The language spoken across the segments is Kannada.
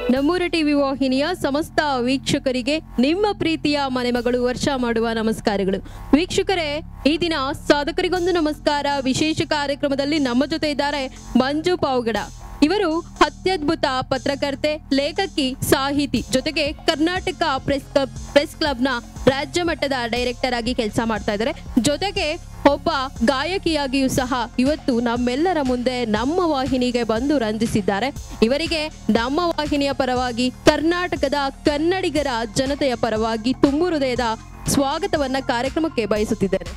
ನಮ್ಮೂರ ಟಿವಿ ವಾಹಿನಿಯ ಸಮಸ್ತ ವೀಕ್ಷಕರಿಗೆ ನಿಮ್ಮ ಪ್ರೀತಿಯ ಮನೆಮಗಳು ವರ್ಷ ಮಾಡುವ ನಮಸ್ಕಾರಗಳು ವೀಕ್ಷಕರೇ ಈ ದಿನ ಸಾಧಕರಿಗೊಂದು ನಮಸ್ಕಾರ ವಿಶೇಷ ಕಾರ್ಯಕ್ರಮದಲ್ಲಿ ನಮ್ಮ ಜೊತೆ ಇದ್ದಾರೆ ಮಂಜು ಪಾವಗಡ ಇವರು ಅತ್ಯದ್ಭುತ ಪತ್ರಕರ್ತೆ ಲೇಖಕಿ ಸಾಹಿತಿ ಜೊತೆಗೆ ಕರ್ನಾಟಕ ಪ್ರೆಸ್ ಕ್ಲಬ್ ಪ್ರೆಸ್ ಕ್ಲಬ್ನ ರಾಜ್ಯ ಮಟ್ಟದ ಡೈರೆಕ್ಟರ್ ಆಗಿ ಕೆಲಸ ಮಾಡ್ತಾ ಇದ್ದಾರೆ ಜೊತೆಗೆ ಒಬ್ಬ ಗಾಯಕಿಯಾಗಿಯೂ ಸಹ ಇವತ್ತು ನಮ್ಮೆಲ್ಲರ ಮುಂದೆ ನಮ್ಮ ವಾಹಿನಿಗೆ ಬಂದು ರಂಜಿಸಿದ್ದಾರೆ ಇವರಿಗೆ ನಮ್ಮ ವಾಹಿನಿಯ ಪರವಾಗಿ ಕರ್ನಾಟಕದ ಕನ್ನಡಿಗರ ಜನತೆಯ ಪರವಾಗಿ ತುಂಬು ಹೃದಯದ ಸ್ವಾಗತವನ್ನ ಕಾರ್ಯಕ್ರಮಕ್ಕೆ ಬಯಸುತ್ತಿದ್ದಾರೆ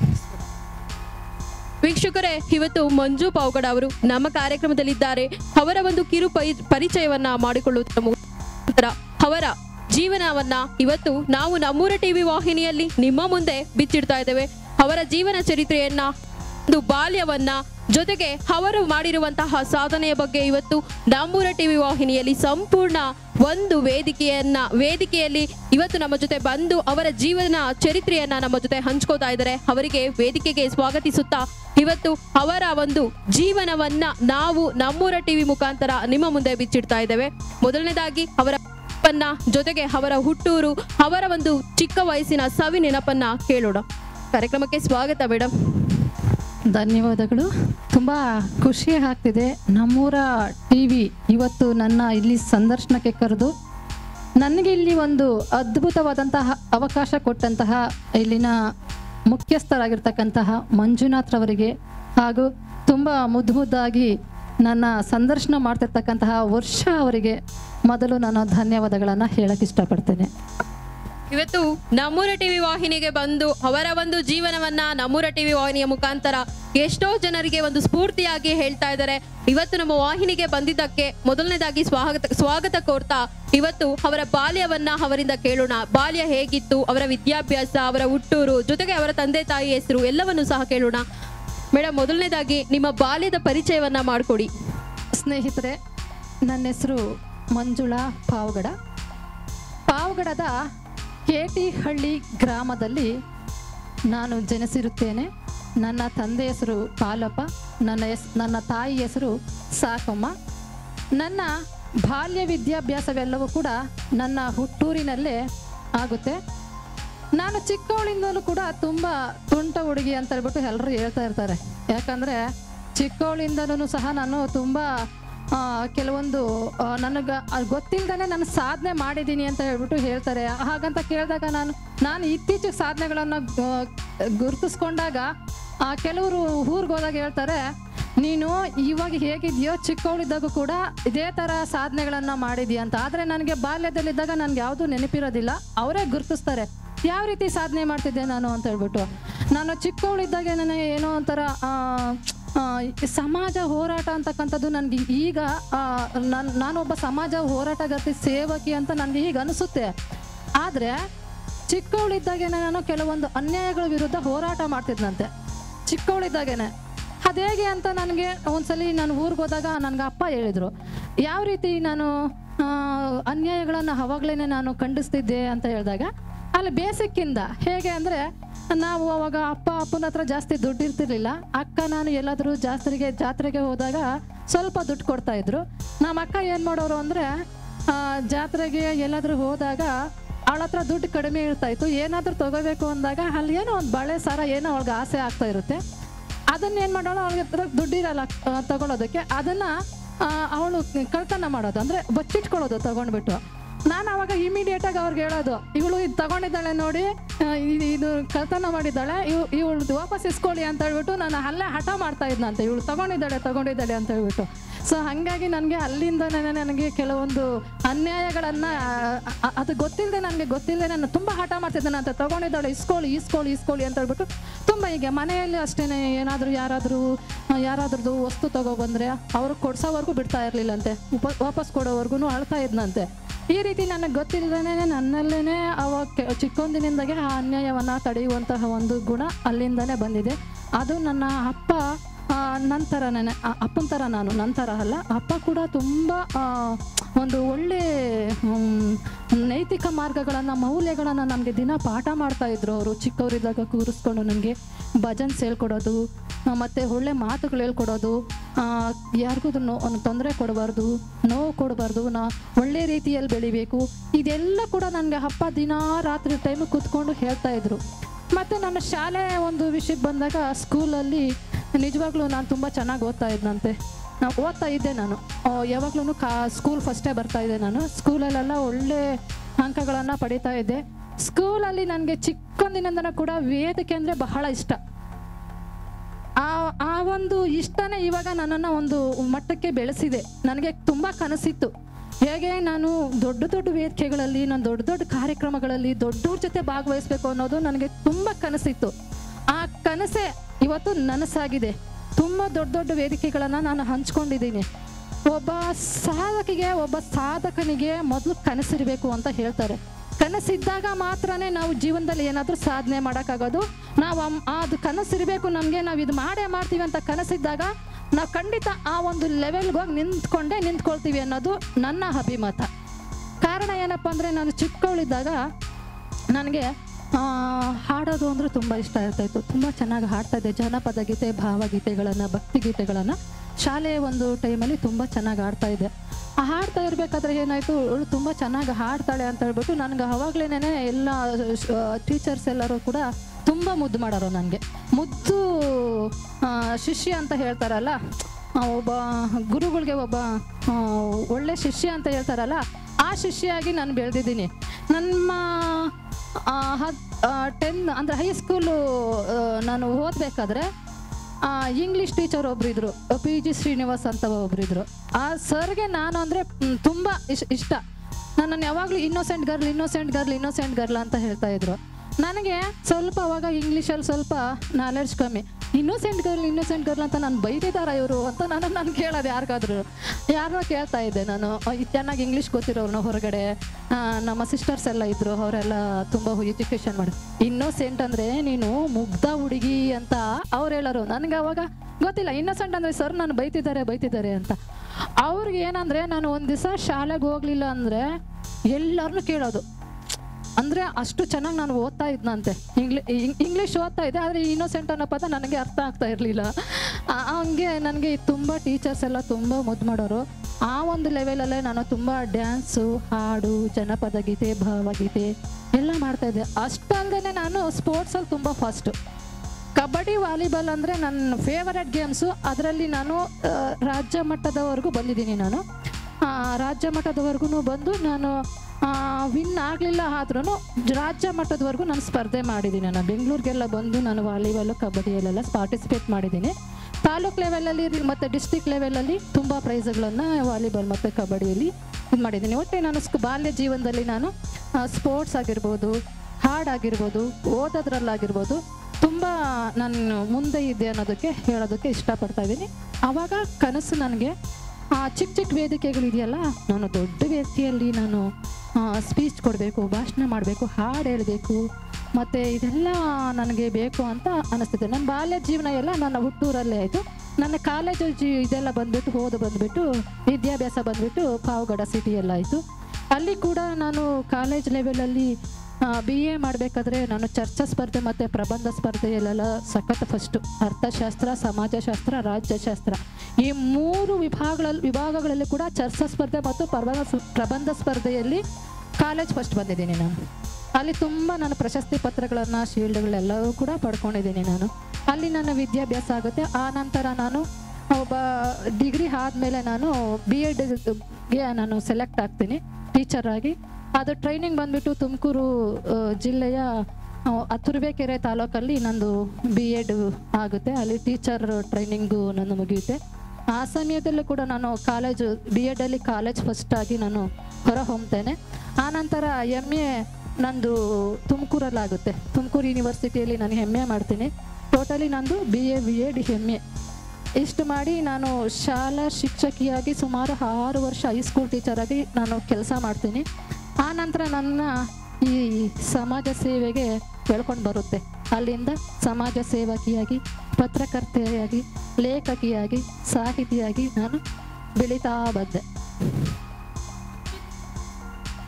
ವೀಕ್ಷಕರೇ ಇವತ್ತು ಮಂಜು ಪಾವಗಡ ಅವರು ನಮ್ಮ ಕಾರ್ಯಕ್ರಮದಲ್ಲಿದ್ದಾರೆ ಅವರ ಒಂದು ಕಿರು ಪರಿ- ಪರಿಚಯವನ್ನ ಮಾಡಿಕೊಳ್ಳುವುದರ ಮುಖಾಂತರ ಅವರ ಜೀವನವನ್ನ ಇವತ್ತು ನಾವು ನಮ್ಮೂರ ಟಿವಿ ವಾಹಿನಿಯಲ್ಲಿ ನಿಮ್ಮ ಮುಂದೆ ಬಿಚ್ಚಿಡ್ತಾ ಇದ್ದೇವೆ ಅವರ ಜೀವನ ಚರಿತ್ರೆಯನ್ನ ಒಂದು ಬಾಲ್ಯವನ್ನ ಜೊತೆಗೆ ಅವರು ಮಾಡಿರುವಂತಹ ಸಾಧನೆಯ ಬಗ್ಗೆ ಇವತ್ತು ನಮ್ಮೂರ ಟಿವಿ ವಾಹಿನಿಯಲ್ಲಿ ಸಂಪೂರ್ಣ ಒಂದು ವೇದಿಕೆಯನ್ನ ವೇದಿಕೆಯಲ್ಲಿ ಇವತ್ತು ನಮ್ಮ ಜೊತೆ ಬಂದು ಅವರ ಜೀವನ ಚರಿತ್ರೆಯನ್ನ ನಮ್ಮ ಜೊತೆ ಹಂಚ್ಕೋತಾ ಇದ್ದಾರೆ ಅವರಿಗೆ ವೇದಿಕೆಗೆ ಸ್ವಾಗತಿಸುತ್ತಾ ಇವತ್ತು ಅವರ ಒಂದು ಜೀವನವನ್ನ ನಾವು ನಮ್ಮೂರ ಟಿವಿ ಮುಖಾಂತರ ನಿಮ್ಮ ಮುಂದೆ ಬಿಚ್ಚಿಡ್ತಾ ಇದ್ದೇವೆ ಮೊದಲನೇದಾಗಿ ಅವರ ನೆನಪನ್ನ ಜೊತೆಗೆ ಅವರ ಹುಟ್ಟೂರು ಅವರ ಒಂದು ಚಿಕ್ಕ ವಯಸ್ಸಿನ ಸವಿ ನೆನಪನ್ನ ಕೇಳೋಣ ಕಾರ್ಯಕ್ರಮಕ್ಕೆ ಸ್ವಾಗತ ಮೇಡಮ್ ಧನ್ಯವಾದಗಳು ತುಂಬ ಖುಷಿ ಆಗ್ತಿದೆ ನಮ್ಮೂರ ಟಿ ವಿ ಇವತ್ತು ನನ್ನ ಇಲ್ಲಿ ಸಂದರ್ಶನಕ್ಕೆ ಕರೆದು ನನಗೆ ಇಲ್ಲಿ ಒಂದು ಅದ್ಭುತವಾದಂತಹ ಅವಕಾಶ ಕೊಟ್ಟಂತಹ ಇಲ್ಲಿನ ಮುಖ್ಯಸ್ಥರಾಗಿರ್ತಕ್ಕಂತಹ ಮಂಜುನಾಥ್ರವರಿಗೆ ಹಾಗೂ ತುಂಬ ಮುದ್ದು ಮುದ್ದಾಗಿ ನನ್ನ ಸಂದರ್ಶನ ಮಾಡ್ತಿರ್ತಕ್ಕಂತಹ ವರ್ಷ ಅವರಿಗೆ ಮೊದಲು ನಾನು ಧನ್ಯವಾದಗಳನ್ನು ಹೇಳಕ್ಕೆ ಇಷ್ಟಪಡ್ತೇನೆ ಇವತ್ತು ನಮ್ಮೂರ ಟಿವಿ ವಾಹಿನಿಗೆ ಬಂದು ಅವರ ಒಂದು ಜೀವನವನ್ನ ನಮ್ಮೂರ ಟಿವಿ ವಾಹಿನಿಯ ಮುಖಾಂತರ ಎಷ್ಟೋ ಜನರಿಗೆ ಒಂದು ಸ್ಫೂರ್ತಿಯಾಗಿ ಹೇಳ್ತಾ ಇದ್ದಾರೆ ಇವತ್ತು ನಮ್ಮ ವಾಹಿನಿಗೆ ಬಂದಿದ್ದಕ್ಕೆ ಮೊದಲನೇದಾಗಿ ಸ್ವಾಗತ ಸ್ವಾಗತ ಕೋರ್ತಾ ಇವತ್ತು ಅವರ ಬಾಲ್ಯವನ್ನ ಅವರಿಂದ ಕೇಳೋಣ ಬಾಲ್ಯ ಹೇಗಿತ್ತು ಅವರ ವಿದ್ಯಾಭ್ಯಾಸ ಅವರ ಹುಟ್ಟೂರು ಜೊತೆಗೆ ಅವರ ತಂದೆ ತಾಯಿ ಹೆಸರು ಎಲ್ಲವನ್ನು ಸಹ ಕೇಳೋಣ ಮೇಡಮ್ ಮೊದಲನೇದಾಗಿ ನಿಮ್ಮ ಬಾಲ್ಯದ ಪರಿಚಯವನ್ನ ಮಾಡಿಕೊಡಿ ಸ್ನೇಹಿತರೆ ನನ್ನ ಹೆಸರು ಮಂಜುಳಾ ಪಾವಗಡ ಪಾವಗಡದ ಕೇಟಿಹಳ್ಳಿ ಗ್ರಾಮದಲ್ಲಿ ನಾನು ಜನಿಸಿರುತ್ತೇನೆ ನನ್ನ ತಂದೆ ಹೆಸರು ಪಾಲಪ್ಪ ನನ್ನ ಹೆಸ್ ನನ್ನ ತಾಯಿ ಹೆಸರು ಸಾಕಮ್ಮ ನನ್ನ ಬಾಲ್ಯ ವಿದ್ಯಾಭ್ಯಾಸವೆಲ್ಲವೂ ಕೂಡ ನನ್ನ ಹುಟ್ಟೂರಿನಲ್ಲೇ ಆಗುತ್ತೆ ನಾನು ಚಿಕ್ಕವಳಿಂದಲೂ ಕೂಡ ತುಂಬ ತುಂಟ ಹುಡುಗಿ ಅಂತ ಹೇಳ್ಬಿಟ್ಟು ಎಲ್ಲರೂ ಹೇಳ್ತಾ ಇರ್ತಾರೆ ಯಾಕಂದರೆ ಚಿಕ್ಕವಳಿಂದಲೂ ಸಹ ನಾನು ತುಂಬ ಆ, ಕೆಲವೊಂದು ನನಗೆ ಗೊತ್ತಿಲ್ಲದೇ ನಾನು ಸಾಧನೆ ಮಾಡಿದ್ದೀನಿ ಅಂತ ಹೇಳ್ಬಿಟ್ಟು ಹೇಳ್ತಾರೆ ಹಾಗಂತ ಕೇಳಿದಾಗ ನಾನು ನಾನು ಇತ್ತೀಚೆಗೆ ಸಾಧನೆಗಳನ್ನು ಗುರುತಿಸ್ಕೊಂಡಾಗ ಆ, ಕೆಲವರು ಊರಿಗೆ ಹೋದಾಗ ಹೇಳ್ತಾರೆ ನೀನು ಇವಾಗ ಹೇಗಿದೆಯೋ ಚಿಕ್ಕವಳಿದ್ದಾಗ ಕೂಡ ಇದೇ ಥರ ಸಾಧನೆಗಳನ್ನು ಮಾಡಿದೀಯ ಅಂತ ಆದರೆ ನನಗೆ ಬಾಲ್ಯದಲ್ಲಿದ್ದಾಗ ನನಗೆ ಯಾವುದೂ ನೆನಪಿರೋದಿಲ್ಲ ಅವರೇ ಗುರುತಿಸ್ತಾರೆ ಯಾವ ರೀತಿ ಸಾಧನೆ ಮಾಡ್ತಿದ್ದೆ ನಾನು ಅಂತ ಹೇಳ್ಬಿಟ್ಟು ನಾನು ಚಿಕ್ಕವಳಿದ್ದಾಗ ನನಗೆ ಏನೋ ಒಂಥರ ಆ, ಆ, ಈ ಸಮಾಜ ಹೋರಾಟ ಅಂತಕ್ಕಂಥದ್ದು ನನಗೆ ಈಗ ನಾನು ನಾನೊಬ್ಬ ಸಮಾಜ ಹೋರಾಟಗಾರ್ತಿ ಸೇವಕಿ ಅಂತ ನನಗೆ ಈಗ ಅನಿಸುತ್ತೆ ಆದರೆ ಚಿಕ್ಕವಳಿದ್ದಾಗೇನೆ ನಾನು ಕೆಲವೊಂದು ಅನ್ಯಾಯಗಳ ವಿರುದ್ಧ ಹೋರಾಟ ಮಾಡ್ತಿದ್ನಂತೆ ಚಿಕ್ಕವಳಿದ್ದಾಗೇನೆ ಅದೇಗೆ ಅಂತ ನನಗೆ ಒಂದ್ಸಲಿ ನಾನು ಊರಿಗೆ ಹೋದಾಗ ನನಗೆ ಅಪ್ಪ ಹೇಳಿದರು ಯಾವ ರೀತಿ ನಾನು ಆ, ಅನ್ಯಾಯಗಳನ್ನು ಅವಾಗಲೇ ನಾನು ಖಂಡಿಸ್ತಿದ್ದೆ ಅಂತ ಹೇಳಿದಾಗ ಅಲ್ಲಿ ಬೇಸಿಕ್ಕಿಂದ ಹೇಗೆ ಅಂದರೆ ನಾವು ಅವಾಗ ಅಪ್ಪ ಅಪ್ಪನ ಹತ್ರ ಜಾಸ್ತಿ ದುಡ್ಡು ಇರ್ತಿರ್ಲಿಲ್ಲ ಅಕ್ಕ ನಾನು ಎಲ್ಲಾದರೂ ಜಾತ್ರೆಗೆ ಜಾತ್ರೆಗೆ ಹೋದಾಗ ಸ್ವಲ್ಪ ದುಡ್ಡು ಕೊಡ್ತಾ ಇದ್ರು ನಮ್ಮ ಅಕ್ಕ ಏನು ಮಾಡೋರು ಅಂದರೆ ಜಾತ್ರೆಗೆ ಎಲ್ಲಾದರೂ ಹೋದಾಗ ಅವಳ ಹತ್ರ ದುಡ್ಡು ಕಡಿಮೆ ಇರ್ತಾ ಇತ್ತು ಏನಾದರೂ ತಗೋಬೇಕು ಅಂದಾಗ ಅಲ್ಲಿ ಏನೋ ಒಂದು ಬಳೆ ಸರ ಏನೋ ಅವಳಿಗೆ ಆಸೆ ಆಗ್ತಾ ಇರುತ್ತೆ ಅದನ್ನ ಏನು ಮಾಡೋಳು ಅವಳಿಗೆ ಹತ್ರ ದುಡ್ಡಿರಲ್ಲ ಆ, ತಗೊಳೋದಕ್ಕೆ ಅದನ್ನ ಅವಳು ಕಳ್ತನ ಮಾಡೋದು ಅಂದರೆ ಬಚ್ಚಿಟ್ಕೊಳ್ಳೋದು ತಗೊಂಡ್ಬಿಟ್ಟು ನಾನು ಅವಾಗ ಇಮಿಡಿಯೇಟಾಗಿ ಅವ್ರಿಗೆ ಹೇಳೋದು ಇವಳು ಇದು ತಗೊಂಡಿದ್ದಾಳೆ ನೋಡಿ ಆ, ಇದು ಇದು ಕಳ್ತನ ಮಾಡಿದ್ದಾಳೆ ಇವ್ ಇವಳು ವಾಪಸ್ ಇಸ್ಕೊಳ್ಳಿ ಅಂತ ಹೇಳ್ಬಿಟ್ಟು ನಾನು ಅಲ್ಲೇ ಹಠ ಮಾಡ್ತಾ ಇದ್ನಂತೆ ಇವಳು ತಗೊಂಡಿದ್ದಾಳೆ ತಗೊಂಡಿದ್ದಾಳೆ ಅಂತ ಹೇಳ್ಬಿಟ್ಟು ಸೊ ಹಾಗಾಗಿ ನನಗೆ ಅಲ್ಲಿಂದನೇ ನನಗೆ ಕೆಲವೊಂದು ಅನ್ಯಾಯಗಳನ್ನು ಅದು ಗೊತ್ತಿಲ್ಲದೆ ನನಗೆ ಗೊತ್ತಿಲ್ಲದೆ ನಾನು ತುಂಬ ಹಠ ಮಾಡ್ತಿದ್ದೇನೆ ಅಂತ ತಗೊಂಡಿದ್ದಾಳೆ ಇಸ್ಕೊಳ್ಳಿ ಇಸ್ಕೊಳ್ಳಿ ಇಸ್ಕೊಳ್ಳಿ ಅಂತ ಹೇಳ್ಬಿಟ್ಟು ತುಂಬ ಈಗ ಮನೆಯಲ್ಲಿ ಅಷ್ಟೇ ಏನಾದರೂ ಯಾರಾದರೂ ಯಾರಾದ್ರದ್ದು ವಸ್ತು ತಗೊಬಂದ್ರೆ ಅವ್ರಿಗೆ ಕೊಡ್ಸೋವರೆಗೂ ಬಿಡ್ತಾ ಇರಲಿಲ್ಲಂತೆ ಉಪ ವಾಪಸ್ ಕೊಡೋವರೆಗೂ ಅಳ್ತಾ ಇದ್ನಂತೆ ಈ ರೀತಿ ನನಗೆ ಗೊತ್ತಿಲ್ಲದೇ ನನ್ನಲ್ಲೇ ಅವಾಗ ಕೆ- ಚಿಕ್ಕಂದಿನಿಂದಾಗೆ ಆ ಅನ್ಯಾಯವನ್ನು ತಡೆಯುವಂತಹ ಒಂದು ಗುಣ ಅಲ್ಲಿಂದನೇ ಬಂದಿದೆ ಅದು ನನ್ನ ಅಪ್ಪ ಆ, ನಂತರ ನನ್ನ ಅಪ್ಪನ ಥರ ನಾನು ನಂತರ ಅಲ್ಲ ಅಪ್ಪ ಕೂಡ ತುಂಬ ಆ, ಒಂದು ಒಳ್ಳೆ ಹ್ಮ್, ನೈತಿಕ ಮಾರ್ಗಗಳನ್ನು ಮೌಲ್ಯಗಳನ್ನು ನಮಗೆ ದಿನ ಪಾಠ ಮಾಡ್ತಾ ಇದ್ರು ಅವರು ಚಿಕ್ಕವರಿದ್ದಾಗ ಕೂರಿಸ್ಕೊಂಡು ನನಗೆ ಭಜನ್ಸ್ ಹೇಳ್ಕೊಡೋದು ಆ, ಮತ್ತೆ ಒಳ್ಳೆ ಮಾತುಗಳು ಹೇಳ್ಕೊಡೋದು ಆ, ಯಾರಿಗೂ ನೋ ತೊಂದರೆ ಕೊಡಬಾರ್ದು ನೋವು ಕೊಡಬಾರ್ದು ನಾ ಒಳ್ಳೆ ರೀತಿಯಲ್ಲಿ ಬೆಳಿಬೇಕು ಇದೆಲ್ಲ ಕೂಡ ನನಗೆ ಹಬ್ಬ ದಿನ ರಾತ್ರಿ ಟೈಮ್ ಕೂತ್ಕೊಂಡು ಹೇಳ್ತಾ ಇದ್ರು ಮತ್ತು ನನ್ನ ಶಾಲೆ ಒಂದು ವಿಷಯಕ್ಕೆ ಬಂದಾಗ ಸ್ಕೂಲಲ್ಲಿ ನಿಜವಾಗ್ಲೂ ನಾನು ತುಂಬ ಚೆನ್ನಾಗಿ ಓದ್ತಾ ಇದ್ದಂತೆ ನಾವು ಓದ್ತಾ ಇದ್ದೆ ನಾನು ಯಾವಾಗ್ಲೂ ಕಾ ಸ್ಕೂಲ್ ಫಸ್ಟೇ ಬರ್ತಾ ಇದ್ದೆ ನಾನು ಸ್ಕೂಲಲ್ಲೆಲ್ಲ ಒಳ್ಳೆ ಅಂಕಗಳನ್ನು ಪಡಿತಾ ಇದ್ದೆ ಸ್ಕೂಲಲ್ಲಿ ನನಗೆ ಚಿಕ್ಕಂದಿನಿಂದನೂ ಕೂಡ ವೇದಿಕೆ ಅಂದರೆ ಬಹಳ ಇಷ್ಟ ಆ ಆ ಒಂದು ಇಷ್ಟನೇ ಇವಾಗ ನನ್ನನ್ನು ಒಂದು ಮಟ್ಟಕ್ಕೆ ಬೆಳೆಸಿದೆ ನನಗೆ ತುಂಬ ಕನಸಿತ್ತು ಹೇಗೆ ನಾನು ದೊಡ್ಡ ದೊಡ್ಡ ವೇದಿಕೆಗಳಲ್ಲಿ ನಾನು ದೊಡ್ಡ ದೊಡ್ಡ ಕಾರ್ಯಕ್ರಮಗಳಲ್ಲಿ ದೊಡ್ಡವ್ರ ಜೊತೆ ಭಾಗವಹಿಸ್ಬೇಕು ಅನ್ನೋದು ನನಗೆ ತುಂಬ ಕನಸಿತ್ತು ಆ ಕನಸೇ ಇವತ್ತು ನನಸಾಗಿದೆ ತುಂಬ ದೊಡ್ಡ ದೊಡ್ಡ ವೇದಿಕೆಗಳನ್ನು ನಾನು ಹಂಚ್ಕೊಂಡಿದ್ದೀನಿ ಒಬ್ಬ ಸಾಧಕಿಗೆ ಒಬ್ಬ ಸಾಧಕನಿಗೆ ಮೊದಲು ಕನಸಿರಬೇಕು ಅಂತ ಹೇಳ್ತಾರೆ ಕನಸಿದ್ದಾಗ ಮಾತ್ರನೇ ನಾವು ಜೀವನದಲ್ಲಿ ಏನಾದರೂ ಸಾಧನೆ ಮಾಡೋಕ್ಕಾಗೋದು ನಾವು ಅಮ್- ಅದು ಕನಸಿರಬೇಕು ನಮಗೆ ನಾವು ಇದು ಮಾಡೇ ಮಾಡ್ತೀವಿ ಅಂತ ಕನಸಿದ್ದಾಗ ನಾವು ಖಂಡಿತ ಆ ಒಂದು ಲೆವೆಲ್ಗೆ ಹೋಗಿ ನಿಂತ್ಕೊಂಡೇ ನಿಂತ್ಕೊಳ್ತೀವಿ ಅನ್ನೋದು ನನ್ನ ಅಭಿಮತ ಕಾರಣ ಏನಪ್ಪ ಅಂದರೆ ನಾನು ಚಿಕ್ಕವಳಿದ್ದಾಗ ನನಗೆ ಆ, ಹಾಡೋದು ಅಂದರೆ ತುಂಬ ಇಷ್ಟ ಇರ್ತಾಯಿತ್ತು ತುಂಬ ಚೆನ್ನಾಗಿ ಹಾಡ್ತಾ ಇದ್ದೆ ಜನಪದ ಗೀತೆ ಭಾವಗೀತೆಗಳನ್ನು ಭಕ್ತಿಗೀತೆಗಳನ್ನು ಶಾಲೆಯ ಒಂದು ಟೈಮಲ್ಲಿ ತುಂಬ ಚೆನ್ನಾಗಿ ಹಾಡ್ತಾ ಇದ್ದೆ ಆ ಹಾಡ್ತಾ ಇರಬೇಕಾದ್ರೆ ಏನಾಯಿತು ಅವಳು ತುಂಬ ಚೆನ್ನಾಗಿ ಹಾಡ್ತಾಳೆ ಅಂತ ಹೇಳ್ಬಿಟ್ಟು ನನಗೆ ಅವಾಗಲೇ ಎಲ್ಲ ಟೀಚರ್ಸ್ ಎಲ್ಲರೂ ಕೂಡ ತುಂಬ ಮುದ್ದು ಮಾಡೋರು ನನಗೆ ಮುದ್ದು ಆ, ಶಿಷ್ಯ ಅಂತ ಹೇಳ್ತಾರಲ್ಲ ಆ, ಒಬ್ಬ ಗುರುಗಳಿಗೆ ಒಬ್ಬ ಆ, ಒಳ್ಳೆ ಶಿಷ್ಯ ಅಂತ ಹೇಳ್ತಾರಲ್ಲ ಆ ಶಿಷ್ಯಾಗಿ ನಾನು ಬೆಳೆದಿದ್ದೀನಿ ನಮ್ಮ ಟೆನ್ ಅಂದರೆ ಹೈಸ್ಕೂಲು ನಾನು ಓದಬೇಕಾದ್ರೆ ಇಂಗ್ಲೀಷ್ ಟೀಚರ್ ಒಬ್ರಿದ್ರು ಪಿ ಜಿ ಶ್ರೀನಿವಾಸ್ ಅಂತ ಒಬ್ರಿದ್ರು ಆ ಸರ್ಗೆ ನಾನು ಅಂದರೆ ತುಂಬ ಇಷ್ಟ ಇಷ್ಟ ನನ್ನನ್ನು ಯಾವಾಗಲೂ innocent girl innocent girl innocent girl ಅಂತ ಹೇಳ್ತಾ ಇದ್ರು ನನಗೆ ಸ್ವಲ್ಪ ಅವಾಗ ಇಂಗ್ಲೀಷಲ್ಲಿ ಸ್ವಲ್ಪ ನಾಲೆಡ್ಜ್ ಕಮ್ಮಿ ಇನ್ನೋಸೆಂಟ್ ಗರ್ಲ್ ಇನ್ನೋಸೆಂಟ್ ಗರ್ಲ್ ಅಂತ ನಾನು ಬೈದಿದ್ದಾರ ಇವರು ಅಂತ ನಾನು ನಾನು ಕೇಳೋದು ಯಾರಿಗಾದ್ರು ಯಾರನ್ನೋ ಕೇಳ್ತಾ ಇದ್ದೆ ನಾನು ಅಹ್, ಇದ್ ಚೆನ್ನಾಗಿ ಇಂಗ್ಲೀಷ್ ಗೊತ್ತಿರೋರ್ನ ಹೊರಗಡೆ ಆ, ನಮ್ಮ ಸಿಸ್ಟರ್ಸ್ ಎಲ್ಲ ಇದ್ರು ಅವರೆಲ್ಲ ತುಂಬ ಎಜುಕೇಶನ್ ಮಾಡಿ ಇನ್ನೋಸೆಂಟ್ ಅಂದರೆ ನೀನು ಮುಗ್ಧ ಹುಡುಗಿ ಅಂತ ಅವ್ರು ಹೇಳೋರು ನನಗೆ ಅವಾಗ ಗೊತ್ತಿಲ್ಲ ಇನ್ನೋಸೆಂಟ್ ಅಂದರೆ ಸರ್ ನಾನು ಬೈತಿದ್ದಾರೆ ಬೈತಿದ್ದಾರೆ ಅಂತ ಅವ್ರಿಗೆ ಏನಂದರೆ ನಾನು ಒಂದು ದಿವಸ ಶಾಲೆಗೆ ಹೋಗ್ಲಿಲ್ಲ ಅಂದರೆ ಎಲ್ಲರನ್ನೂ ಕೇಳೋದು ಅಂದರೆ ಅಷ್ಟು ಚೆನ್ನಾಗಿ ನಾನು ಓದ್ತಾ ಇದ್ನಂತೆ ಇಂಗ್ಲಿ ಇಂಗ್- ಇಂಗ್ಲೀಷ್ ಓದ್ತಾ ಇದ್ದೆ ಆದರೆ ಇನ್ನೋಸೆಂಟ್ ಅನ್ನೋ ಪದ ನನಗೆ ಅರ್ಥ ಆಗ್ತಾ ಇರಲಿಲ್ಲ ಹಂಗೆ ನನಗೆ ತುಂಬ ಟೀಚರ್ಸ್ ಎಲ್ಲ ತುಂಬ ಮುದ್ದು ಮಾಡೋರು ಆ ಒಂದು ಲೆವೆಲಲ್ಲೇ ನಾನು ತುಂಬ ಡ್ಯಾನ್ಸು ಹಾಡು ಜನಪದ ಗೀತೆ ಭಾವಗೀತೆ ಎಲ್ಲ ಮಾಡ್ತಾ ಇದ್ದೆ ಅಷ್ಟಲ್ಲದೆ ನಾನು ಸ್ಪೋರ್ಟ್ಸಲ್ಲಿ ತುಂಬ ಫಸ್ಟು ಕಬಡ್ಡಿ ವಾಲಿಬಾಲ್ ಅಂದರೆ ನನ್ನ ಫೇವರೆಟ್ ಗೇಮ್ಸು ಅದರಲ್ಲಿ ನಾನು ಆ, ರಾಜ್ಯ ಮಟ್ಟದವರೆಗೂ ಬಂದಿದ್ದೀನಿ ನಾನು ಆ, ರಾಜ್ಯ ಮಟ್ಟದವರೆಗೂ ಬಂದು ನಾನು ವಿನ್ ಆಗಲಿಲ್ಲ ಆದ್ರೂ ರಾಜ್ಯ ಮಟ್ಟದವರೆಗೂ ನಾನು ಸ್ಪರ್ಧೆ ಮಾಡಿದ್ದೀನಿ ನಾನು ಬೆಂಗಳೂರಿಗೆಲ್ಲ ಬಂದು ನಾನು ವಾಲಿಬಾಲು ಕಬಡ್ಡಿಯಲ್ಲೆಲ್ಲ ಪಾರ್ಟಿಸಿಪೇಟ್ ಮಾಡಿದ್ದೀನಿ ತಾಲೂಕ್ ಲೆವೆಲಲ್ಲಿ ಮತ್ತು ಡಿಸ್ಟಿಕ್ ಲೆವೆಲಲ್ಲಿ ತುಂಬ ಪ್ರೈಸ್ಗಳನ್ನು ವಾಲಿಬಾಲ್ ಮತ್ತು ಕಬಡ್ಡಿಯಲ್ಲಿ ಇದು ಮಾಡಿದ್ದೀನಿ ಒಟ್ಟೆ ನಾನು ಸ್ಕ್ ಬಾಲ್ಯ ಜೀವನದಲ್ಲಿ ನಾನು ಸ್ಪೋರ್ಟ್ಸ್ ಆಗಿರ್ಬೋದು ಹಾಡಾಗಿರ್ಬೋದು ಓದೋದ್ರಲ್ಲಾಗಿರ್ಬೋದು ತುಂಬ ನಾನು ಮುಂದೆ ಇದೆ ಅನ್ನೋದಕ್ಕೆ ಹೇಳೋದಕ್ಕೆ ಇಷ್ಟಪಡ್ತಾ ಇದ್ದೀನಿ ಆವಾಗ ಕನಸು ನನಗೆ ಆ ಚಿಕ್ಕ ಚಿಕ್ಕ ವೇದಿಕೆಗಳಿದೆಯಲ್ಲ ನಾನು ದೊಡ್ಡ ವೇದಿಕೆಯಲ್ಲಿ ನಾನು ಸ್ಪೀಚ್ ಕೊಡಬೇಕು ಭಾಷಣ ಮಾಡಬೇಕು ಹಾಡು ಹೇಳಬೇಕು ಮತ್ತು ಇದೆಲ್ಲ ನನಗೆ ಬೇಕು ಅಂತ ಅನಿಸ್ತಿದೆ ನನ್ನ ಬಾಲ್ಯ ಜೀವನ ಎಲ್ಲ ನನ್ನ ಹುಟ್ಟೂರಲ್ಲೇ ಆಯಿತು ನನ್ನ ಕಾಲೇಜು ಜೀ ಇದೆಲ್ಲ ಬಂದ್ಬಿಟ್ಟು ಓದು ಬಂದ್ಬಿಟ್ಟು ವಿದ್ಯಾಭ್ಯಾಸ ಬಂದ್ಬಿಟ್ಟು ಪಾವಗಡ ಸಿಟಿಯಲ್ಲ ಆಯಿತು ಅಲ್ಲಿ ಕೂಡ ನಾನು ಕಾಲೇಜ್ ಲೆವೆಲಲ್ಲಿ ಬಿ ಎ ಮಾಡಬೇಕಾದ್ರೆ ನಾನು ಚರ್ಚಾ ಸ್ಪರ್ಧೆ ಮತ್ತು ಪ್ರಬಂಧ ಸ್ಪರ್ಧೆಯಲ್ಲೆಲ್ಲ ಸಖತ್ ಫಸ್ಟು ಅರ್ಥಶಾಸ್ತ್ರ ಸಮಾಜಶಾಸ್ತ್ರ ರಾಜ್ಯಶಾಸ್ತ್ರ ಈ ಮೂರು ವಿಭಾಗಗಳಲ್ಲಿ ವಿಭಾಗಗಳಲ್ಲಿ ಕೂಡ ಚರ್ಚಾ ಸ್ಪರ್ಧೆ ಮತ್ತು ಪ್ರಬಂಧ ಸ್- ಪ್ರಬಂಧ ಸ್ಪರ್ಧೆಯಲ್ಲಿ ಕಾಲೇಜ್ ಫಸ್ಟ್ ಬಂದಿದ್ದೀನಿ ನಾನು ಅಲ್ಲಿ ತುಂಬ ನಾನು ಪ್ರಶಸ್ತಿ ಪತ್ರಗಳನ್ನು ಶೀಲ್ಡ್ಗಳೆಲ್ಲವೂ ಕೂಡ ಪಡ್ಕೊಂಡಿದ್ದೀನಿ ನಾನು ಅಲ್ಲಿ ನನ್ನ ವಿದ್ಯಾಭ್ಯಾಸ ಆಗುತ್ತೆ ಆ ನಂತರ ನಾನು ಒಬ್ಬ ಡಿಗ್ರಿ ಆದಮೇಲೆ ನಾನು ಬಿ ಎಡ್ಗೆ ನಾನು ಸೆಲೆಕ್ಟ್ ಆಗ್ತೀನಿ ಟೀಚರ್ ಆಗಿ ಅದು ಟ್ರೈನಿಂಗ್ ಬಂದ್ಬಿಟ್ಟು ತುಮಕೂರು ಜಿಲ್ಲೆಯ ಆ, ತುರುವೇಕೆರೆ ತಾಲೂಕಲ್ಲಿ ನಂದು ಬಿ ಎಡ್ ಆಗುತ್ತೆ ಅಲ್ಲಿ ಟೀಚರ್ ಟ್ರೈನಿಂಗು ನನ್ನ ಮುಗಿಯುತ್ತೆ ಆ ಸಮಯದಲ್ಲೂ ಕೂಡ ನಾನು ಕಾಲೇಜು ಬಿ ಎಡಲ್ಲಿ ಕಾಲೇಜ್ ಫಸ್ಟ್ ಆಗಿ ನಾನು ಹೊರ ಹೊಮ್ತೇನೆ ಆನಂತರ ಎಮ್ ಎ ನಂದು ತುಮಕೂರಲ್ಲಾಗುತ್ತೆ ತುಮಕೂರು ಯೂನಿವರ್ಸಿಟಿಯಲ್ಲಿ ನಾನು ಎಮ್ ಎ ಮಾಡ್ತೀನಿ ಟೋಟಲಿ ನಂದು B A B Ed M A ಇಷ್ಟು ಮಾಡಿ ನಾನು ಶಾಲಾ ಶಿಕ್ಷಕಿಯಾಗಿ ಸುಮಾರು ಆರು ವರ್ಷ ಹೈಸ್ಕೂಲ್ ಟೀಚರಾಗಿ ನಾನು ಕೆಲಸ ಮಾಡ್ತೀನಿ ಆ ನಂತರ ನನ್ನ ಈ ಸಮಾಜ ಸೇವೆಗೆ ಬೆಳ್ಕೊಂಡು ಬರುತ್ತೆ ಅಲ್ಲಿಂದ ಸಮಾಜ ಸೇವಕಿಯಾಗಿ ಪತ್ರಕರ್ತೆಯಾಗಿ ಲೇಖಕಿಯಾಗಿ ಸಾಹಿತಿಯಾಗಿ ನಾನು ಬೆಳೀತಾ ಬಂದೆ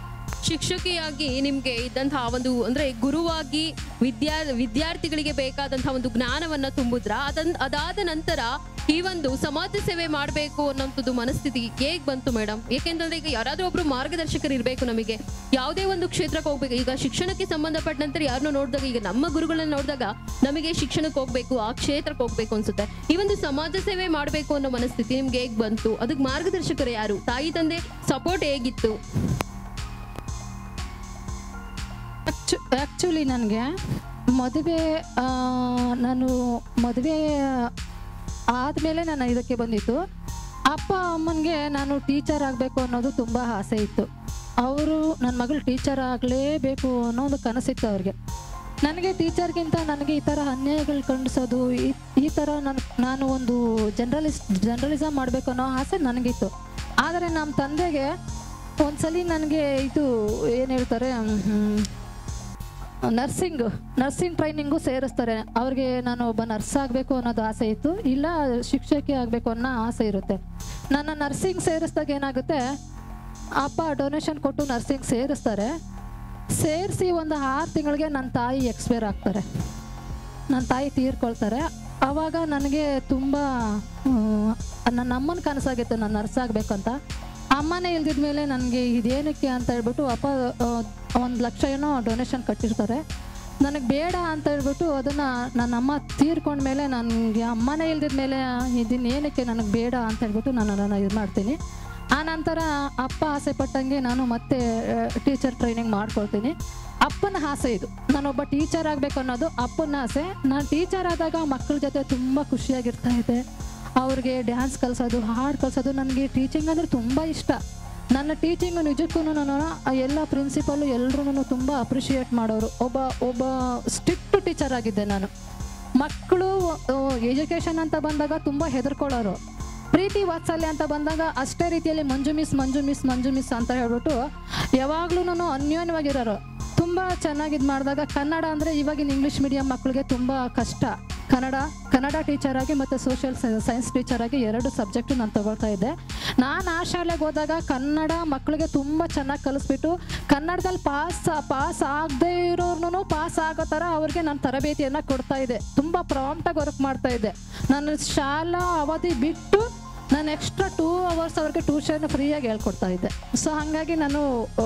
ಶಿಕ್ಷಕಿಯಾಗಿ ನಿಮ್ಗೆ ಇದ್ದಂತಹ ಒಂದು ಅಂದ್ರೆ ಗುರುವಾಗಿ ವಿದ್ಯಾ ವಿದ್ಯಾರ್ಥಿಗಳಿಗೆ ಬೇಕಾದಂತಹ ಒಂದು ಜ್ಞಾನವನ್ನ ತುಂಬುದ್ರ ಅದನ್ ಅದಾದ ನಂತರ ಈ ಒಂದು ಸಮಾಜ ಸೇವೆ ಮಾಡಬೇಕು ಅನ್ನೋಂಥದ್ದು ಮನಸ್ಥಿತಿ ಹೇಗ್ ಬಂತು ಮೇಡಮ್ ಏಕೆಂತಂದ್ರೆ ಈಗ ಯಾರಾದ್ರೂ ಒಬ್ರು ಮಾರ್ಗದರ್ಶಕರು ಇರಬೇಕು ನಮಗೆ ಯಾವುದೇ ಒಂದು ಕ್ಷೇತ್ರಕ್ಕೆ ಹೋಗ್ಬೇಕು ಈಗ ಶಿಕ್ಷಣಕ್ಕೆ ಸಂಬಂಧಪಟ್ಟ ನಂತರ ಯಾರನ್ನೋ ನೋಡಿದಾಗ ಈಗ ನಮ್ಮ ಗುರುಗಳನ್ನ ನೋಡಿದಾಗ ನಮಗೆ ಶಿಕ್ಷಣಕ್ಕೆ ಹೋಗ್ಬೇಕು ಆ ಕ್ಷೇತ್ರಕ್ಕೆ ಹೋಗ್ಬೇಕು ಅನ್ಸುತ್ತೆ ಈ ಒಂದು ಸಮಾಜ ಸೇವೆ ಮಾಡಬೇಕು ಅನ್ನೋ ಮನಸ್ಥಿತಿ ನಿಮ್ಗೆ ಹೇಗ್ ಬಂತು ಅದಕ್ಕೆ ಮಾರ್ಗದರ್ಶಕರು ಯಾರು ತಾಯಿ ತಂದೆ ಸಪೋರ್ಟ್ ಹೇಗಿತ್ತು ಆ್ಯಕ್ಚುಲಿ ನನಗೆ ಮದುವೆ ಆ, ನಾನು ಮದುವೆ ಆದಮೇಲೆ ನಾನು ಇದಕ್ಕೆ ಬಂದಿತ್ತು ಅಪ್ಪ ಅಮ್ಮನಿಗೆ ನಾನು ಟೀಚರ್ ಆಗಬೇಕು ಅನ್ನೋದು ತುಂಬ ಆಸೆ ಇತ್ತು ಅವರು ನನ್ನ ಮಗಳು ಟೀಚರ್ ಆಗಲೇಬೇಕು ಅನ್ನೋ ಒಂದು ಕನಸಿತ್ತು ಅವ್ರಿಗೆ ನನಗೆ ಟೀಚರ್ಗಿಂತ ನನಗೆ ಈ ಥರ ಅನ್ಯಾಯಗಳು ಖಂಡಿಸೋದು ಈ ಈ ಥರ ನಾನು ನಾನು ಒಂದು ಜರ್ನಲಿಸ್ಟ್ ಜರ್ನಲಿಸಮ್ ಮಾಡಬೇಕು ಅನ್ನೋ ಆಸೆ ನನಗಿತ್ತು ಆದರೆ ನಮ್ಮ ತಂದೆಗೆ ಒಂದ್ಸಲಿ ನನಗೆ ಇದು ಏನು ಹೇಳ್ತಾರೆ ಹ್ಮ್, ನರ್ಸಿಂಗ್ ನರ್ಸಿಂಗ್ ಟ್ರೈನಿಂಗು ಸೇರಿಸ್ತಾರೆ ಅವ್ರಿಗೆ ನಾನು ಒಬ್ಬ ನರ್ಸ್ ಆಗಬೇಕು ಅನ್ನೋದು ಆಸೆ ಇತ್ತು ಇಲ್ಲ ಶಿಕ್ಷಕಿ ಆಗಬೇಕು ಅನ್ನೋ ಆಸೆ ಇರುತ್ತೆ ನನ್ನ ನರ್ಸಿಂಗ್ ಸೇರಿಸ್ದಾಗ ಏನಾಗುತ್ತೆ ಅಪ್ಪ ಡೊನೇಷನ್ ಕೊಟ್ಟು ನರ್ಸಿಂಗ್ ಸೇರಿಸ್ತಾರೆ ಸೇರಿಸಿ ಒಂದು ಆರು ತಿಂಗಳಿಗೆ ನನ್ನ ತಾಯಿ ಎಕ್ಸ್ಪೈರ್ ಆಗ್ತಾರೆ ನನ್ನ ತಾಯಿ ತೀರ್ಕೊಳ್ತಾರೆ ಆವಾಗ ನನಗೆ ತುಂಬ ನನ್ನ ಅಮ್ಮನ ಕನಸಾಗಿತ್ತು ನಾನು ನರ್ಸ್ ಆಗಬೇಕಂತ ಅಮ್ಮನೇ ಇಲ್ದಿದ ಮೇಲೆ ನನಗೆ ಇದೇನಕ್ಕೆ ಅಂತ ಹೇಳ್ಬಿಟ್ಟು ಅಪ್ಪ ಒಂದು ಲಕ್ಷ ಏನೋ ಡೊನೇಷನ್ ಕಟ್ಟಿರ್ತಾರೆ ನನಗೆ ಬೇಡ ಅಂತ ಹೇಳ್ಬಿಟ್ಟು ಅದನ್ನು ನನ್ನ ಅಮ್ಮ ತೀರ್ಕೊಂಡ್ಮೇಲೆ ನನಗೆ ಅಮ್ಮನೇ ಇಲ್ದಿದ ಮೇಲೆ ಇದನ್ನ ಏನಕ್ಕೆ ನನಗೆ ಬೇಡ ಅಂತ ಹೇಳ್ಬಿಟ್ಟು ನಾನು ಅದನ್ನು ಇದು ಮಾಡ್ತೀನಿ ಆ ನಂತರ ಅಪ್ಪ ಆಸೆ ಪಟ್ಟಂಗೆ ನಾನು ಮತ್ತೆ ಟೀಚರ್ ಟ್ರೈನಿಂಗ್ ಮಾಡ್ಕೊಳ್ತೀನಿ ಅಪ್ಪನ ಆಸೆ ಇದು ನಾನೊಬ್ಬ ಟೀಚರ್ ಆಗಬೇಕು ಅನ್ನೋದು ಅಪ್ಪನ ಆಸೆ ನಾನು ಟೀಚರ್ ಆದಾಗ ಮಕ್ಕಳ ಜೊತೆ ತುಂಬ ಖುಷಿಯಾಗಿರ್ತಾ ಇದ್ದೆ ಅವ್ರಿಗೆ ಡ್ಯಾನ್ಸ್ ಕಲಿಸೋದು ಹಾಡು ಕಲಿಸೋದು ನನಗೆ ಟೀಚಿಂಗ್ ಅಂದರೆ ತುಂಬ ಇಷ್ಟ ನನ್ನ ಟೀಚಿಂಗು ನಿಜಕ್ಕೂ ನಾನು ಆ ಎಲ್ಲ ಪ್ರಿನ್ಸಿಪಲ್ಲು ಎಲ್ಲರೂ ತುಂಬ ಅಪ್ರಿಷಿಯೇಟ್ ಮಾಡೋರು ಒಬ್ಬ ಒಬ್ಬ ಸ್ಟ್ರಿಕ್ಟ್ ಟೀಚರ್ ಆಗಿದ್ದೆ ನಾನು ಮಕ್ಕಳು ಎಜುಕೇಷನ್ ಅಂತ ಬಂದಾಗ ತುಂಬ ಹೆದರ್ಕೊಳ್ಳೋರು ಪ್ರೀತಿ ವಾತ್ಸಲ್ಯ ಅಂತ ಬಂದಾಗ ಅಷ್ಟೇ ರೀತಿಯಲ್ಲಿ Manju miss Manju miss Manju miss ಅಂತ ಹೇಳ್ಬಿಟ್ಟು ಯಾವಾಗ್ಲೂ ಅನ್ಯೋನ್ಯವಾಗಿರೋರು ತುಂಬ ಚೆನ್ನಾಗಿ ಇದು ಮಾಡಿದಾಗ ಕನ್ನಡ ಅಂದರೆ ಇವಾಗಿನ ಇಂಗ್ಲೀಷ್ ಮೀಡಿಯಂ ಮಕ್ಕಳಿಗೆ ತುಂಬ ಕಷ್ಟ ಕನ್ನಡ ಕನ್ನಡ ಟೀಚರ್ ಆಗಿ ಮತ್ತು ಸೋಷಿಯಲ್ ಸೈನ್ಸ್ ಟೀಚರ್ ಆಗಿ ಎರಡು ಸಬ್ಜೆಕ್ಟ್ ನಾನು ತಗೊಳ್ತಾ ಇದ್ದೆ ನಾನು ಆ ಶಾಲೆಗೆ ಹೋದಾಗ ಕನ್ನಡ ಮಕ್ಕಳಿಗೆ ತುಂಬ ಚೆನ್ನಾಗಿ ಕಲಿಸ್ಬಿಟ್ಟು ಕನ್ನಡದಲ್ಲಿ ಪಾಸ್ ಪಾಸ್ ಆಗದೆ ಇರೋರ್ನು ಪಾಸ್ ಆಗೋ ಥರ ಅವ್ರಿಗೆ ನಾನು ತರಬೇತಿಯನ್ನು ಕೊಡ್ತಾ ಇದ್ದೆ ತುಂಬ ಪ್ರಾಂಪ್ಟಾಗಿ ವರ್ಕ್ ಮಾಡ್ತಾ ಇದ್ದೆ ನಾನು ಶಾಲಾ ಅವಧಿ ಬಿಟ್ಟು ನಾನು ಎಕ್ಸ್ಟ್ರಾ ಟೂ ಅವರ್ಸ್ ಅವ್ರಿಗೆ ಟ್ಯೂಷನ್ ಫ್ರೀಯಾಗಿ ಹೇಳ್ಕೊಡ್ತಾ ಇದ್ದೆ ಸೊ ಹಾಗಾಗಿ ನಾನು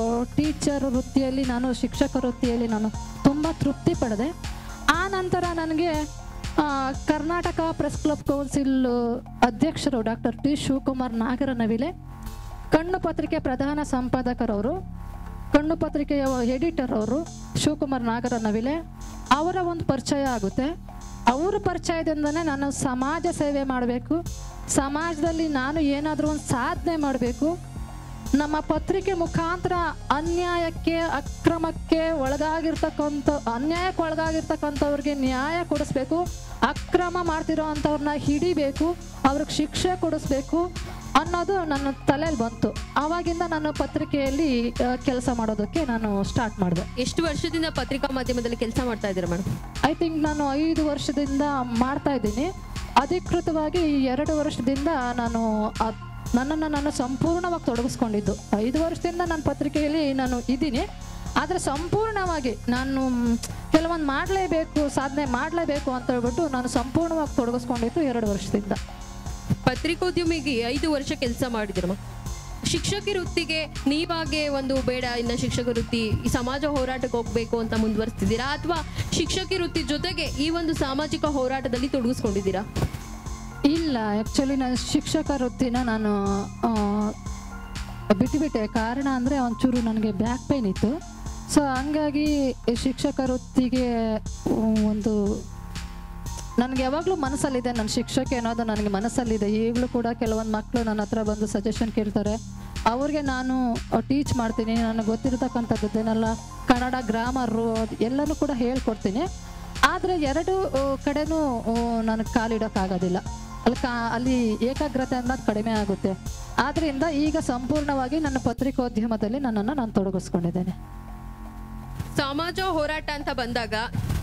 ಟೀಚರ್ ವೃತ್ತಿಯಲ್ಲಿ ನಾನು ಶಿಕ್ಷಕ ವೃತ್ತಿಯಲ್ಲಿ ನಾನು ತುಂಬ ತೃಪ್ತಿ ಪಡೆದೆ ಆ ನಂತರ ನನಗೆ ಆ, ಕರ್ನಾಟಕ ಪ್ರೆಸ್ ಕ್ಲಬ್ ಕೌನ್ಸಿಲ್ ಅಧ್ಯಕ್ಷರು ಡಾಕ್ಟರ್ ಟಿ ಶಿವಕುಮಾರ್ ನಾಗರನವಿಲೆ ಕಣ್ಣು ಪತ್ರಿಕೆ ಪ್ರಧಾನ ಸಂಪಾದಕರವರು ಕಣ್ಣು ಪತ್ರಿಕೆಯ ಎಡಿಟರ್ ಅವರು ಶಿವಕುಮಾರ್ ನಾಗರನವಿಲೆ ಅವರ ಒಂದು ಪರಿಚಯ ಆಗುತ್ತೆ ಅವರ ಪರಿಚಯದಿಂದನೇ ನಾನು ಸಮಾಜ ಸೇವೆ ಮಾಡಬೇಕು ಸಮಾಜದಲ್ಲಿ ನಾನು ಏನಾದರೂ ಒಂದು ಸಾಧನೆ ಮಾಡಬೇಕು ನಮ್ಮ ಪತ್ರಿಕೆ ಮುಖಾಂತರ ಅನ್ಯಾಯಕ್ಕೆ ಅಕ್ರಮಕ್ಕೆ ಒಳಗಾಗಿರ್ತಕ್ಕಂಥ ಅನ್ಯಾಯಕ್ಕೆ ಒಳಗಾಗಿರ್ತಕ್ಕಂಥವ್ರಿಗೆ ನ್ಯಾಯ ಕೊಡಿಸ್ಬೇಕು ಅಕ್ರಮ ಮಾಡ್ತಿರೋ ಅಂಥವ್ರನ್ನ ಹಿಡಿಬೇಕು ಅವ್ರಿಗೆ ಶಿಕ್ಷೆ ಕೊಡಿಸ್ಬೇಕು ಅನ್ನೋದು ನನ್ನ ತಲೆಯಲ್ಲಿ ಬಂತು ಆವಾಗಿಂದ ನಾನು ಪತ್ರಿಕೆಯಲ್ಲಿ ಕೆಲಸ ಮಾಡೋದಕ್ಕೆ ನಾನು ಸ್ಟಾರ್ಟ್ ಮಾಡಿದೆ ಎಷ್ಟು ವರ್ಷದಿಂದ ಪತ್ರಿಕಾ ಮಾಧ್ಯಮದಲ್ಲಿ ಕೆಲಸ ಮಾಡ್ತಾ ಇದ್ದೀರಾ ಮೇಡಮ್ ಐ ಥಿಂಕ್ ನಾನು ಐದು ವರ್ಷದಿಂದ ಮಾಡ್ತಾ ಇದ್ದೀನಿ ಅಧಿಕೃತವಾಗಿ ಈ ಎರಡು ವರ್ಷದಿಂದ ನಾನು ಅದ್- ನನ್ನನ್ನು ನಾನು ಸಂಪೂರ್ಣವಾಗಿ ತೊಡಗಿಸ್ಕೊಂಡಿದ್ದು ಐದು ವರ್ಷದಿಂದ ನಾನು ಪತ್ರಿಕೆಯಲ್ಲಿ ನಾನು ಇದ್ದೀನಿ ಆದರೆ ಸಂಪೂರ್ಣವಾಗಿ ನಾನು ಕೆಲವೊಂದು ಮಾಡಲೇಬೇಕು ಸಾಧನೆ ಮಾಡಲೇಬೇಕು ಅಂತ ಹೇಳ್ಬಿಟ್ಟು ನಾನು ಸಂಪೂರ್ಣವಾಗಿ ತೊಡಗಿಸ್ಕೊಂಡಿದ್ದು ಎರಡು ವರ್ಷದಿಂದ ಪತ್ರಿಕೋದ್ಯಮಿಗೆ ಐದು ವರ್ಷ ಕೆಲಸ ಮಾಡಿದಿರಮ್ಮ ಶಿಕ್ಷಕಿ ವೃತ್ತಿಗೆ ನೀವಾಗೆ ಒಂದು ಬೇಡ ಇನ್ನ ಶಿಕ್ಷಕ ವೃತ್ತಿ ಈ ಸಮಾಜ ಹೋರಾಟಕ್ಕೆ ಹೋಗ್ಬೇಕು ಅಂತ ಮುಂದುವರಿಸ್ತಿದ್ದೀರಾ ಅಥವಾ ಶಿಕ್ಷಕಿ ವೃತ್ತಿ ಜೊತೆಗೆ ಈ ಒಂದು ಸಾಮಾಜಿಕ ಹೋರಾಟದಲ್ಲಿ ತೊಡಗಿಸ್ಕೊಂಡಿದ್ದೀರಾ ಇಲ್ಲ ಆ್ಯಕ್ಚುಲಿ ನಾನು ಶಿಕ್ಷಕ ವೃತ್ತಿನ ನಾನು ಆ, ಬಿಟ್ಟುಬಿಟ್ಟೆ ಕಾರಣ ಅಂದರೆ ಒಂಚೂರು ನನಗೆ ಬ್ಯಾಕ್ ಪೇನ್ ಇತ್ತು ಸೊ ಹಂಗಾಗಿ ಈ ಶಿಕ್ಷಕ ವೃತ್ತಿಗೆ ಒಂದು ನನಗೆ ಯಾವಾಗಲೂ ಮನಸ್ಸಲ್ಲಿದೆ ನನ್ನ ಶಿಕ್ಷಕಿ ಅನ್ನೋದು ನನಗೆ ಮನಸ್ಸಲ್ಲಿದೆ ಈಗಲೂ ಕೂಡ ಕೆಲವೊಂದು ಮಕ್ಕಳು ನನ್ನ ಹತ್ರ ಬಂದು ಸಜೆಷನ್ ಕೇಳ್ತಾರೆ ಅವ್ರಿಗೆ ನಾನು ಟೀಚ್ ಮಾಡ್ತೀನಿ ನನಗೆ ಗೊತ್ತಿರತಕ್ಕಂಥದ್ದೇನೆಲ್ಲ ಕನ್ನಡ ಗ್ರಾಮರು ಎಲ್ಲನೂ ಕೂಡ ಹೇಳ್ಕೊಡ್ತೀನಿ ಆದರೆ ಎರಡು ಆ, ಕಡೆನೂ ನನಗೆ ಕಾಲಿಡೋಕ್ಕಾಗೋದಿಲ್ಲ ಅಲ್ಲಿ ಕಾ ಅಲ್ಲಿ ಏಕಾಗ್ರತೆ ಅನ್ನೋದು ಕಡಿಮೆ ಆಗುತ್ತೆ ಆದ್ದರಿಂದ ಈಗ ಸಂಪೂರ್ಣವಾಗಿ ನನ್ನ ಪತ್ರಿಕೋದ್ಯಮದಲ್ಲಿ ನನ್ನನ್ನು ನಾನು ತೊಡಗಿಸ್ಕೊಂಡಿದ್ದೇನೆ ಸಮಾಜ ಹೋರಾಟ ಅಂತ ಬಂದಾಗ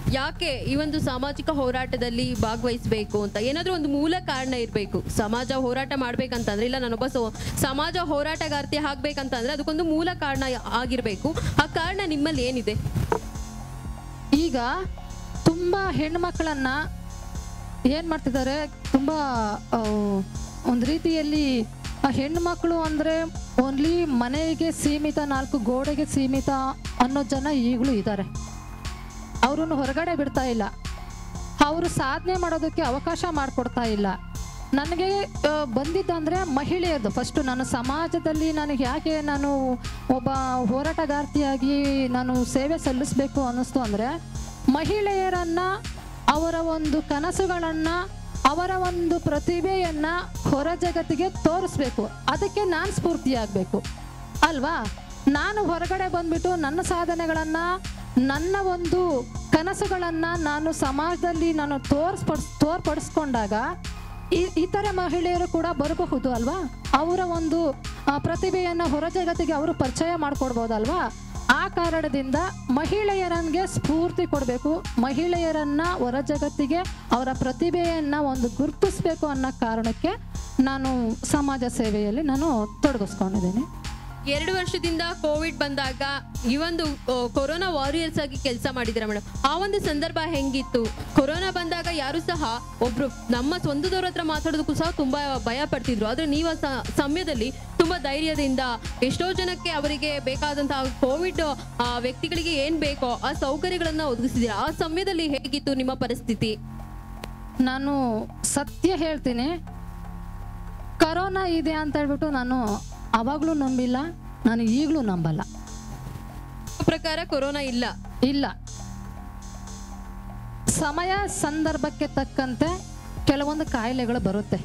ಯಾಕೆ ಈ ಒಂದು ಸಾಮಾಜಿಕ ಹೋರಾಟದಲ್ಲಿ ಭಾಗವಹಿಸಬೇಕು ಅಂತ ಏನಾದ್ರೂ ಒಂದು ಮೂಲ ಕಾರಣ ಇರಬೇಕು ಸಮಾಜ ಹೋರಾಟ ಮಾಡ್ಬೇಕಂತಂದ್ರೆ ಇಲ್ಲ ನಾನೊಬ್ಬ ಸೊ ಸಮಾಜ ಹೋರಾಟಗಾರ್ತಿ ಆಗ್ಬೇಕಂತಂದ್ರೆ ಅದಕ್ಕೊಂದು ಮೂಲ ಕಾರಣ ಆಗಿರ್ಬೇಕು ಆ ಕಾರಣ ನಿಮ್ಮಲ್ಲಿ ಏನಿದೆ ಈಗ ತುಂಬ ಹೆಣ್ಮಕ್ಳನ್ನ ಏನು ಮಾಡ್ತಿದ್ದಾರೆ ತುಂಬ ಒಂದು ರೀತಿಯಲ್ಲಿ ಆ ಹೆಣ್ಮಕ್ಳು ಅಂದರೆ ಓನ್ಲಿ ಮನೆಗೆ ಸೀಮಿತ ನಾಲ್ಕು ಗೋಡೆಗೆ ಸೀಮಿತ ಅನ್ನೋ ಜನ ಈಗಲೂ ಇದ್ದಾರೆ ಅವ್ರನ್ನ ಹೊರಗಡೆ ಬಿಡ್ತಾ ಇಲ್ಲ ಅವರು ಸಾಧನೆ ಮಾಡೋದಕ್ಕೆ ಅವಕಾಶ ಮಾಡಿಕೊಡ್ತಾ ಇಲ್ಲ ನನಗೆ ಆ, ಬಂದಿದ್ದಂದ್ರೆ ಮಹಿಳೆಯರದು ಫಸ್ಟು ನಾನು ಸಮಾಜದಲ್ಲಿ ನನಗೆ ಯಾಕೆ ನಾನು ಒಬ್ಬ ಹೋರಾಟಗಾರ್ತಿಯಾಗಿ ನಾನು ಸೇವೆ ಸಲ್ಲಿಸಬೇಕು ಅನ್ನಿಸ್ತು ಅಂದರೆ ಮಹಿಳೆಯರನ್ನ ಅವರ ಒಂದು ಕನಸುಗಳನ್ನು ಅವರ ಒಂದು ಪ್ರತಿಭೆಯನ್ನ ಹೊರ ಜಗತ್ತಿಗೆ ತೋರಿಸ್ಬೇಕು ಅದಕ್ಕೆ ನಾನು ಸ್ಫೂರ್ತಿಯಾಗಬೇಕು ಅಲ್ವಾ ನಾನು ಹೊರಗಡೆ ಬಂದ್ಬಿಟ್ಟು ನನ್ನ ಸಾಧನೆಗಳನ್ನು ನನ್ನ ಒಂದು ಕನಸುಗಳನ್ನು ನಾನು ಸಮಾಜದಲ್ಲಿ ನಾನು ತೋರ್ಸ್ಪಡಿಸ್ ತೋರ್ಪಡಿಸ್ಕೊಂಡಾಗ ಈ ಇತರ ಮಹಿಳೆಯರು ಕೂಡ ಬರಬಹುದು ಅಲ್ವಾ ಅವರ ಒಂದು ಆ, ಪ್ರತಿಭೆಯನ್ನು ಹೊರ ಜಗತ್ತಿಗೆ ಅವರು ಪರಿಚಯ ಮಾಡಿಕೊಡ್ಬೋದಲ್ವಾ ಆ ಕಾರಣದಿಂದ ಮಹಿಳೆಯರನ್ಗೆ ಸ್ಫೂರ್ತಿ ಕೊಡಬೇಕು ಮಹಿಳೆಯರನ್ನ ಹೊರ ಜಗತ್ತಿಗೆ ಅವರ ಪ್ರತಿಭೆಯನ್ನು ಒಂದು ಗುರುತಿಸ್ಬೇಕು ಅನ್ನೋ ಕಾರಣಕ್ಕೆ ನಾನು ಸಮಾಜ ಸೇವೆಯಲ್ಲಿ ನಾನು ತೊಡಗಿಸ್ಕೊಂಡಿದ್ದೀನಿ ಎರಡು ವರ್ಷದಿಂದ ಕೋವಿಡ್ ಬಂದಾಗ ಈ ಒಂದು ಆ, ಕೊರೋನಾ ವಾರಿಯರ್ಸ್ ಆಗಿ ಕೆಲಸ ಮಾಡಿದಿರ ಮೇಡಮ್ ಆ ಒಂದು ಸಂದರ್ಭ ಹೆಂಗಿತ್ತು ಕೊರೋನಾ ಬಂದಾಗ ಯಾರು ಸಹ ಒಬ್ರು ನಮ್ಮ ಸ್ವಂತದವ್ರ ಹತ್ರ ಮಾತಾಡೋದಕ್ಕೂ ಸಹ ತುಂಬಾ ಭಯ ಪಡ್ತಿದ್ರು ಆದ್ರೆ ನೀವು ಆ ಸ- ಸಮಯದಲ್ಲಿ ತುಂಬಾ ಧೈರ್ಯದಿಂದ ಎಷ್ಟೋ ಜನಕ್ಕೆ ಅವರಿಗೆ ಬೇಕಾದಂತಹ ಕೋವಿಡ್ ಆ, ವ್ಯಕ್ತಿಗಳಿಗೆ ಏನ್ ಬೇಕೋ ಆ ಸೌಕರ್ಯಗಳನ್ನ ಒದಗಿಸಿದ್ದೀರಾ ಆ ಸಮಯದಲ್ಲಿ ಹೇಗಿತ್ತು ನಿಮ್ಮ ಪರಿಸ್ಥಿತಿ ನಾನು ಸತ್ಯ ಹೇಳ್ತೀನಿ ಕರೋನಾ ಇದೆ ಅಂತ ಹೇಳ್ಬಿಟ್ಟು ನಾನು ಅವಾಗಲೂ ನಂಬಿಲ್ಲ ನಾನು ಈಗಲೂ ನಂಬಲ್ಲ ಪ್ರಕಾರ ಕೊರೋನಾ ಇಲ್ಲ ಇಲ್ಲ ಸಮಯ ಸಂದರ್ಭಕ್ಕೆ ತಕ್ಕಂತೆ ಕೆಲವೊಂದು ಕಾಯಿಲೆಗಳು ಬರುತ್ತೆ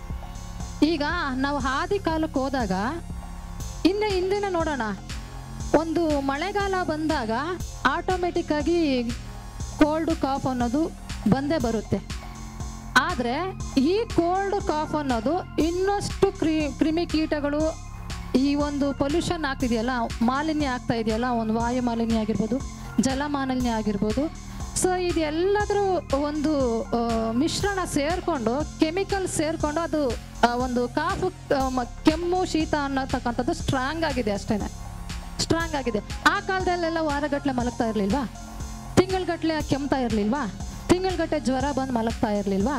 ಈಗ ನಾವು ಹಾದಿ ಕಾಲಕ್ಕೆ ಹೋದಾಗ ಹಿಂದೆ ಹಿಂದಿನ ನೋಡೋಣ ಒಂದು ಮಳೆಗಾಲ ಬಂದಾಗ ಆಟೋಮೆಟಿಕ್ ಆಗಿ ಕೋಲ್ಡ್ ಕಾಫ್ ಅನ್ನೋದು ಬಂದೇ ಬರುತ್ತೆ ಆದರೆ ಈ ಕೋಲ್ಡ್ ಕಾಫ್ ಅನ್ನೋದು ಇನ್ನಷ್ಟು ಕ್ರಿ ಕ್ರಿಮಿಕೀಟಗಳು ಈ ಒಂದು ಪೊಲ್ಯೂಷನ್ ಆಗ್ತಿದೆಯಲ್ಲ ಮಾಲಿನ್ಯ ಆಗ್ತಾ ಇದೆಯಲ್ಲ ಒಂದು ವಾಯು ಮಾಲಿನ್ಯ ಆಗಿರ್ಬೋದು ಜಲ ಮಾಲಿನ್ಯ ಆಗಿರ್ಬೋದು ಸೊ ಇದೆಲ್ಲದ್ರ ಒಂದು ಆ, ಮಿಶ್ರಣ ಸೇರಿಕೊಂಡು ಕೆಮಿಕಲ್ ಸೇರಿಕೊಂಡು ಅದು ಆ, ಒಂದು ಕಾಫು ಆ, ಮ- ಕೆಮ್ಮು ಶೀತ ಅನ್ನತಕ್ಕಂಥದ್ದು ಸ್ಟ್ರಾಂಗ್ ಆಗಿದೆ ಅಷ್ಟೇ ಸ್ಟ್ರಾಂಗ್ ಆಗಿದೆ ಆ ಕಾಲದಲ್ಲೆಲ್ಲ ವಾರಗಟ್ಟಲೆ ಮಲಗ್ತಾ ಇರಲಿಲ್ವಾ ತಿಂಗಳಗಟ್ಟಲೆ ಕೆಮ್ತಾ ಇರಲಿಲ್ವಾ ತಿಂಗಳಗಟ್ಟಲೆ ಜ್ವರ ಬಂದು ಮಲಗ್ತಾ ಇರಲಿಲ್ವಾ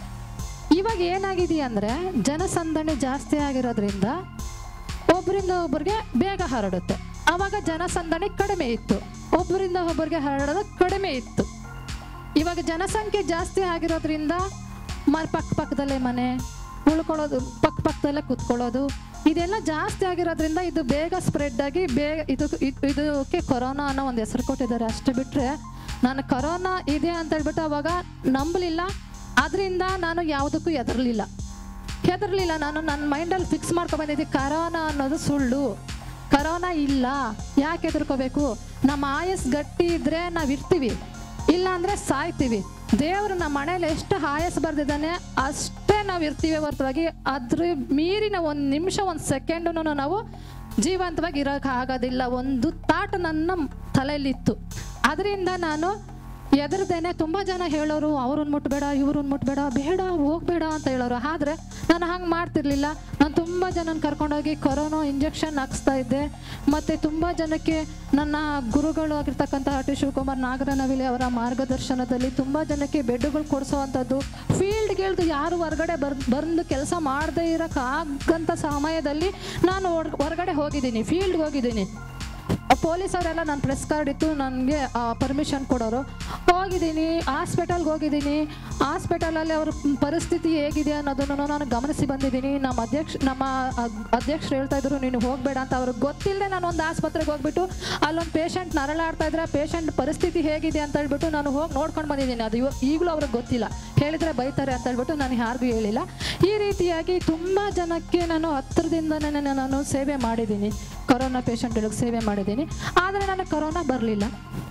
ಇವಾಗ ಏನಾಗಿದೆ ಅಂದರೆ ಜನಸಂದಣಿ ಜಾಸ್ತಿ ಆಗಿರೋದ್ರಿಂದ ಒಬ್ಬರಿಂದ ಒಬ್ಬರಿಗೆ ಬೇಗ ಹರಡುತ್ತೆ ಆವಾಗ ಜನಸಂದಣಿ ಕಡಿಮೆ ಇತ್ತು ಒಬ್ಬರಿಂದ ಒಬ್ಬರಿಗೆ ಹರಡೋದು ಕಡಿಮೆ ಇತ್ತು ಇವಾಗ ಜನಸಂಖ್ಯೆ ಜಾಸ್ತಿ ಆಗಿರೋದ್ರಿಂದ ಮ ಪಕ್ಕ ಪಕ್ಕದಲ್ಲೇ ಮನೆ ಉಳ್ಕೊಳ್ಳೋದು ಪಕ್ಕ ಪಕ್ಕದಲ್ಲೇ ಕೂತ್ಕೊಳ್ಳೋದು ಇದೆಲ್ಲ ಜಾಸ್ತಿ ಆಗಿರೋದ್ರಿಂದ ಇದು ಬೇಗ ಸ್ಪ್ರೆಡ್ ಆಗಿ ಬೇಗ ಇದು ಇದ್- ಇದಕ್ಕೆ ಕೊರೋನಾ ಅನ್ನೋ ಒಂದು ಹೆಸರು ಕೊಟ್ಟಿದ್ದಾರೆ ಅಷ್ಟು ಬಿಟ್ಟರೆ ನಾನು ಕೊರೋನಾ ಇದೆ ಅಂತ ಹೇಳ್ಬಿಟ್ಟು ಅವಾಗ ನಂಬಲಿಲ್ಲ ಅದರಿಂದ ನಾನು ಯಾವುದಕ್ಕೂ ಹೆದರ್ಲಿಲ್ಲ ಹೆದರ್ಲಿಲ್ಲ ನಾನು ನನ್ನ ಮೈಂಡಲ್ಲಿ ಫಿಕ್ಸ್ ಮಾಡ್ಕೊಂಡ್ಬಂದಿದ್ದೆ ಕರೋನಾ ಅನ್ನೋದು ಸುಳ್ಳು ಕರೋನಾ ಇಲ್ಲ ಯಾಕೆ ಹೆದರ್ಕೋಬೇಕು ನಮ್ಮ ಆಯಸ್ ಗಟ್ಟಿ ಇದ್ರೆ ನಾವು ಇರ್ತೀವಿ ಇಲ್ಲ ಅಂದರೆ ಸಾಯ್ತೀವಿ ದೇವರು ನಮ್ಮ ಮನೇಲಿ ಎಷ್ಟು ಆಯಸ್ ಬರ್ದಿದ್ದಾನೆ ಅಷ್ಟೇ ನಾವು ಇರ್ತೀವಿ ಹೊರತವಾಗಿ ಅದ್ರ ಮೀರಿನ ಒಂದು ನಿಮಿಷ ಒಂದು ಸೆಕೆಂಡನ್ನು ನಾವು ಜೀವಂತವಾಗಿ ಇರೋಕೆ ಆಗೋದಿಲ್ಲ ಒಂದು ತಾಟ್ ನನ್ನ ತಲೆಯಲ್ಲಿತ್ತು ಅದರಿಂದ ನಾನು ಎದುರ್ದೇನೆ ತುಂಬ ಜನ ಹೇಳೋರು ಅವ್ರನ್ನ ಮುಟ್ಬೇಡ ಇವ್ರನ್ನ ಮುಟ್ಬೇಡ ಬೇಡ ಹೋಗ್ಬೇಡ ಅಂತ ಹೇಳೋರು ಆದರೆ ನಾನು ಹಂಗೆ ಮಾಡ್ತಿರ್ಲಿಲ್ಲ ನಾನು ತುಂಬ ಜನನ ಕರ್ಕೊಂಡೋಗಿ ಕೊರೋನಾ ಇಂಜೆಕ್ಷನ್ ಹಾಕ್ಸ್ತಾ ಇದ್ದೆ ಮತ್ತು ತುಂಬ ಜನಕ್ಕೆ ನನ್ನ ಗುರುಗಳು ಆಗಿರ್ತಕ್ಕಂಥ ಟಿ ಶಿವಕುಮಾರ್ ನಾಗರನವಿಲಿ ಅವರ ಮಾರ್ಗದರ್ಶನದಲ್ಲಿ ತುಂಬ ಜನಕ್ಕೆ ಬೆಡ್ಗಳು ಕೊಡಿಸೋವಂಥದ್ದು ಫೀಲ್ಡ್ಗಿಳ್ದು ಯಾರು ಹೊರಗಡೆ ಬರ್ ಬಂದು ಕೆಲಸ ಮಾಡದೇ ಇರೋಕ್ಕಾಗಂಥ ಸಮಯದಲ್ಲಿ ನಾನು ಹೊರ್- ಹೊರಗಡೆ ಹೋಗಿದ್ದೀನಿ ಫೀಲ್ಡ್ಗೆ ಹೋಗಿದ್ದೀನಿ ಪೊಲೀಸ್ ಅವರೆಲ್ಲ ನನ್ನ ಪ್ರೆಸ್ ಕಾರ್ಡ್ ಇತ್ತು ನನಗೆ ಪರ್ಮಿಷನ್ ಕೊಡೋರು ಹೋಗಿದ್ದೀನಿ ಹಾಸ್ಪಿಟಲ್ಗೆ ಹೋಗಿದ್ದೀನಿ ಹಾಸ್ಪಿಟಲಲ್ಲಿ ಅವ್ರ ಪರಿಸ್ಥಿತಿ ಹೇಗಿದೆ ಅನ್ನೋದನ್ನು ನಾನು ಗಮನಿಸಿ ಬಂದಿದ್ದೀನಿ ನಮ್ಮ ಅಧ್ಯಕ್ಷ ನಮ್ಮ ಅದ್- ಅಧ್ಯಕ್ಷರು ಹೇಳ್ತಾ ಇದ್ರು ನೀನು ಹೋಗಬೇಡ ಅಂತ ಅವ್ರಿಗೆ ಗೊತ್ತಿಲ್ಲದೆ ನಾನು ಒಂದು ಆಸ್ಪತ್ರೆಗೆ ಹೋಗ್ಬಿಟ್ಟು ಅಲ್ಲೊಂದು ಪೇಷಂಟ್ ನರಳಾಡ್ತಾ ಇದ್ರೆ ಪೇಷಂಟ್ ಪರಿಸ್ಥಿತಿ ಹೇಗಿದೆ ಅಂತ ಹೇಳ್ಬಿಟ್ಟು ನಾನು ಹೋಗಿ ನೋಡ್ಕೊಂಡು ಬಂದಿದ್ದೀನಿ ಅದು ಇವ ಈಗಲೂ ಅವ್ರಿಗೆ ಗೊತ್ತಿಲ್ಲ ಹೇಳಿದ್ರೆ ಬೈತಾರೆ ಅಂತ ಹೇಳ್ಬಿಟ್ಟು ನಾನು ಯಾರಿಗೂ ಹೇಳಿಲ್ಲ ಈ ರೀತಿಯಾಗಿ ತುಂಬ ಜನಕ್ಕೆ ನಾನು ಹತ್ತಿರದಿಂದನೇ ನಾನು ಸೇವೆ ಮಾಡಿದ್ದೀನಿ ಕೊರೋನಾ ಪೇಷಂಟ್ಗಳಿಗೆ ಸೇವೆ ಮಾಡಿದ್ದೀನಿ ಆದರೆ ನನಗೆ ಕೊರೋನಾ ಬರಲಿಲ್ಲ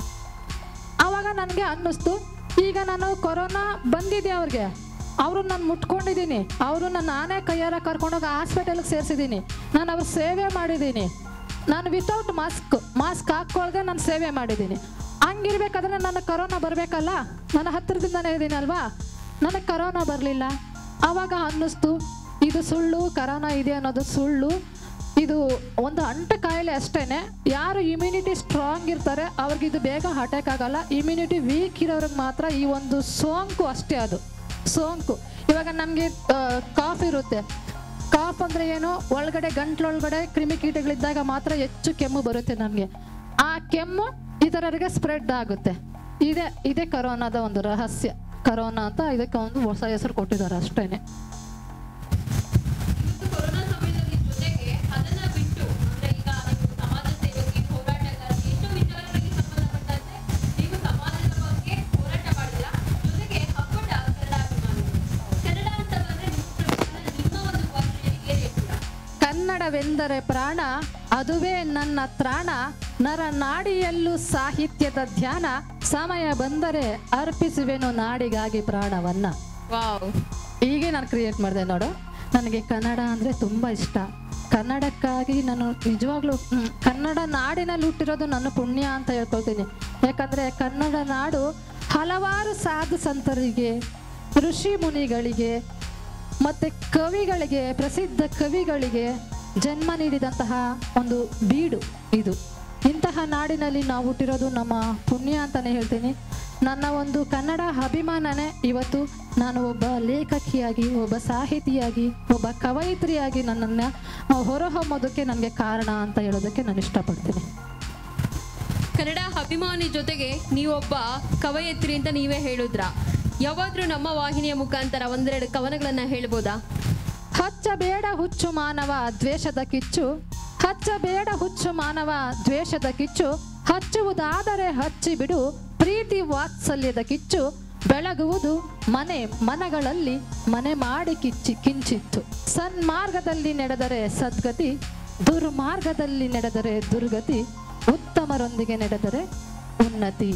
ಆವಾಗ ನನಗೆ ಅನ್ನಿಸ್ತು ಈಗ ನಾನು ಕೊರೋನಾ ಬಂದಿದೆ ಅವ್ರಿಗೆ ಅವರು ನಾನು ಮುಟ್ಕೊಂಡಿದ್ದೀನಿ ಅವರು ನಾನು ನಾನೇ ಕೈಯಾರ ಕರ್ಕೊಂಡೋಗಿ ಹಾಸ್ಪಿಟಲ್ಗೆ ಸೇರಿಸಿದ್ದೀನಿ ನಾನು ಅವ್ರ ಸೇವೆ ಮಾಡಿದ್ದೀನಿ ನಾನು ವಿತೌಟ್ ಮಾಸ್ಕ್ ಮಾಸ್ಕ್ ಹಾಕ್ಕೊಳ್ದೆ ನಾನು ಸೇವೆ ಮಾಡಿದ್ದೀನಿ ಹಂಗಿರ್ಬೇಕಾದ್ರೆ ನನ್ನ ಕರೋನಾ ಬರಬೇಕಲ್ಲ ನನ್ನ ಹತ್ತಿರದಿಂದನೇ ಇದ್ದೀನಲ್ವಾ ನನಗೆ ಕರೋನಾ ಬರಲಿಲ್ಲ ಆವಾಗ ಅನ್ನಿಸ್ತು ಇದು ಸುಳ್ಳು ಕರೋನಾ ಇದೆ ಅನ್ನೋದು ಸುಳ್ಳು ಇದು ಒಂದು ಅಂಟ ಕಾಯಿಲೆ ಅಷ್ಟೇನೆ ಯಾರು ಇಮ್ಯುನಿಟಿ ಸ್ಟ್ರಾಂಗ್ ಇರ್ತಾರೆ ಅವ್ರಿಗೆ ಇದು ಬೇಗ ಅಟ್ಯಾಕ್ ಆಗಲ್ಲ ಇಮ್ಯುನಿಟಿ ವೀಕ್ ಇರೋರಿಗೆ ಮಾತ್ರ ಈ ಒಂದು ಸೋಂಕು ಅಷ್ಟೇ ಅದು ಸೋಂಕು ಇವಾಗ ನಮಗೆ ಕಾಫ್ ಇರುತ್ತೆ ಕಾಫ್ ಅಂದರೆ ಏನು ಒಳಗಡೆ ಗಂಟ್ಲೊಳಗಡೆ ಕ್ರಿಮಿಕೀಟಗಳಿದ್ದಾಗ ಮಾತ್ರ ಹೆಚ್ಚು ಕೆಮ್ಮು ಬರುತ್ತೆ ನಮಗೆ ಆ ಕೆಮ್ಮು ಇತರರಿಗೆ ಸ್ಪ್ರೆಡ್ ಆಗುತ್ತೆ ಇದೇ ಇದೇ ಕರೋನಾದ ಒಂದು ರಹಸ್ಯ ಕರೋನಾ ಅಂತ ಇದಕ್ಕೆ ಒಂದು ಹೊಸ ಹೆಸರು ಕೊಟ್ಟಿದ್ದಾರೆ ಅಷ್ಟೇನೆ ಇವತ್ತು ಕೊರೋನಾ ಸಮಯದಲ್ಲಿ ಜೊತೆಗೆ ಅದನ್ನ ಬಿಟ್ಟು ಅಂದ್ರೆ ಈಗ ನೀವು ಸಮಾಜ ಸೇವಕಿ ಹೋರಾಟಗಾರರು ಎಷ್ಟೋ ವಿಚಾರಗಳಿಗೆ ಸಂಬಂಧಪಟ್ಟಂತೆ ನೀವು ಸಮಾಜದ ಬಗ್ಗೆ ಹೋರಾಟ ಮಾಡಿಲ್ಲ ಜೊತೆಗೆ ಅಪ್ಪಟ ಕನ್ನಡ ಅಭಿಮಾನಿ ಕನ್ನಡ ಅಂತ ಬಂದ್ರೆ ನಿಮ್ಮ ನಿಮ್ಮ ಒಂದು ಭಾಷೆಯಲ್ಲಿ ಏನ್ ಹೇಳ್ತೀರಾ ಕನ್ನಡವೆಂದರೆ ಪ್ರಾಣ ಅದುವೇ ನನ್ನ ತ್ರಾಣ ನರ ನಾಡಿಯಲ್ಲೂ ಸಾಹಿತ್ಯದ ಧ್ಯಾನ ಸಮಯ ಬಂದರೆ ಅರ್ಪಿಸುವೆನು ನಾಡಿಗಾಗಿ ಪ್ರಾಣವನ್ನ ವಾವ್ ಹೀಗೆ ನಾನು ಕ್ರಿಯೇಟ್ ಮಾಡಿದೆ ನೋಡು ನನಗೆ ಕನ್ನಡ ಅಂದರೆ ತುಂಬ ಇಷ್ಟ ಕನ್ನಡಕ್ಕಾಗಿ ನಾನು ನಿಜವಾಗ್ಲೂ ಹ್ಮ್, ಕನ್ನಡ ನಾಡಿನಲ್ಲಿ ಹುಟ್ಟಿರೋದು ನನ್ನ ಪುಣ್ಯ ಅಂತ ಹೇಳ್ಕೊಳ್ತೀನಿ ಯಾಕಂದರೆ ಕನ್ನಡ ನಾಡು ಹಲವಾರು ಸಾಧು ಸಂತರಿಗೆ ಋಷಿ ಮುನಿಗಳಿಗೆ ಮತ್ತು ಕವಿಗಳಿಗೆ ಪ್ರಸಿದ್ಧ ಕವಿಗಳಿಗೆ ಜನ್ಮ ನೀಡಿದಂತಹ ಒಂದು ಬೀಡು ಇದು ಇಂತಹ ನಾಡಿನಲ್ಲಿ ನಾವು ಹುಟ್ಟಿರೋದು ನಮ್ಮ ಪುಣ್ಯ ಅಂತಲೇ ಹೇಳ್ತೀನಿ ನನ್ನ ಒಂದು ಕನ್ನಡ ಅಭಿಮಾನನೇ ಇವತ್ತು ನಾನು ಒಬ್ಬ ಲೇಖಕಿಯಾಗಿ ಒಬ್ಬ ಸಾಹಿತಿಯಾಗಿ ಒಬ್ಬ ಕವಯಿತ್ರಿಯಾಗಿ ನನ್ನನ್ನು ಹೊರಹೊಮ್ಮೋದಕ್ಕೆ ನನಗೆ ಕಾರಣ ಅಂತ ಹೇಳೋದಕ್ಕೆ ನಾನು ಇಷ್ಟಪಡ್ತೀನಿ ಕನ್ನಡ ಅಭಿಮಾನಿ ಜೊತೆಗೆ ನೀವೊಬ್ಬ ಕವಯತ್ರಿ ಅಂತ ನೀವೇ ಹೇಳಿದ್ರ ಯಾವಾದ್ರೂ ನಮ್ಮ ವಾಹಿನಿಯ ಮುಖಾಂತರ ಒಂದೆರಡು ಕವನಗಳನ್ನ ಹೇಳ್ಬೋದಾ ಹಚ್ಚಬೇಡ ಹುಚ್ಚು ಮಾನವ ದ್ವೇಷದ ಕಿಚ್ಚು ಹಚ್ಚಬೇಡ ಹುಚ್ಚು ಮಾನವ ದ್ವೇಷದ ಕಿಚ್ಚು ಹಚ್ಚುವುದಾದರೆ ಹಚ್ಚಿ ಬಿಡು ಪ್ರೀತಿ ವಾತ್ಸಲ್ಯದ ಕಿಚ್ಚು ಬೆಳಗುವುದು ಮನೆ ಮನಗಳಲ್ಲಿ ಮನೆ ಮಾಡಿ ಕಿಚ್ಚಿ ಕಿಂಚಿತ್ತು ಸನ್ಮಾರ್ಗದಲ್ಲಿ ನಡೆದರೆ ಸದ್ಗತಿ ದುರ್ಮಾರ್ಗದಲ್ಲಿ ನಡೆದರೆ ದುರ್ಗತಿ ಉತ್ತಮರೊಂದಿಗೆ ನಡೆದರೆ ಉನ್ನತಿ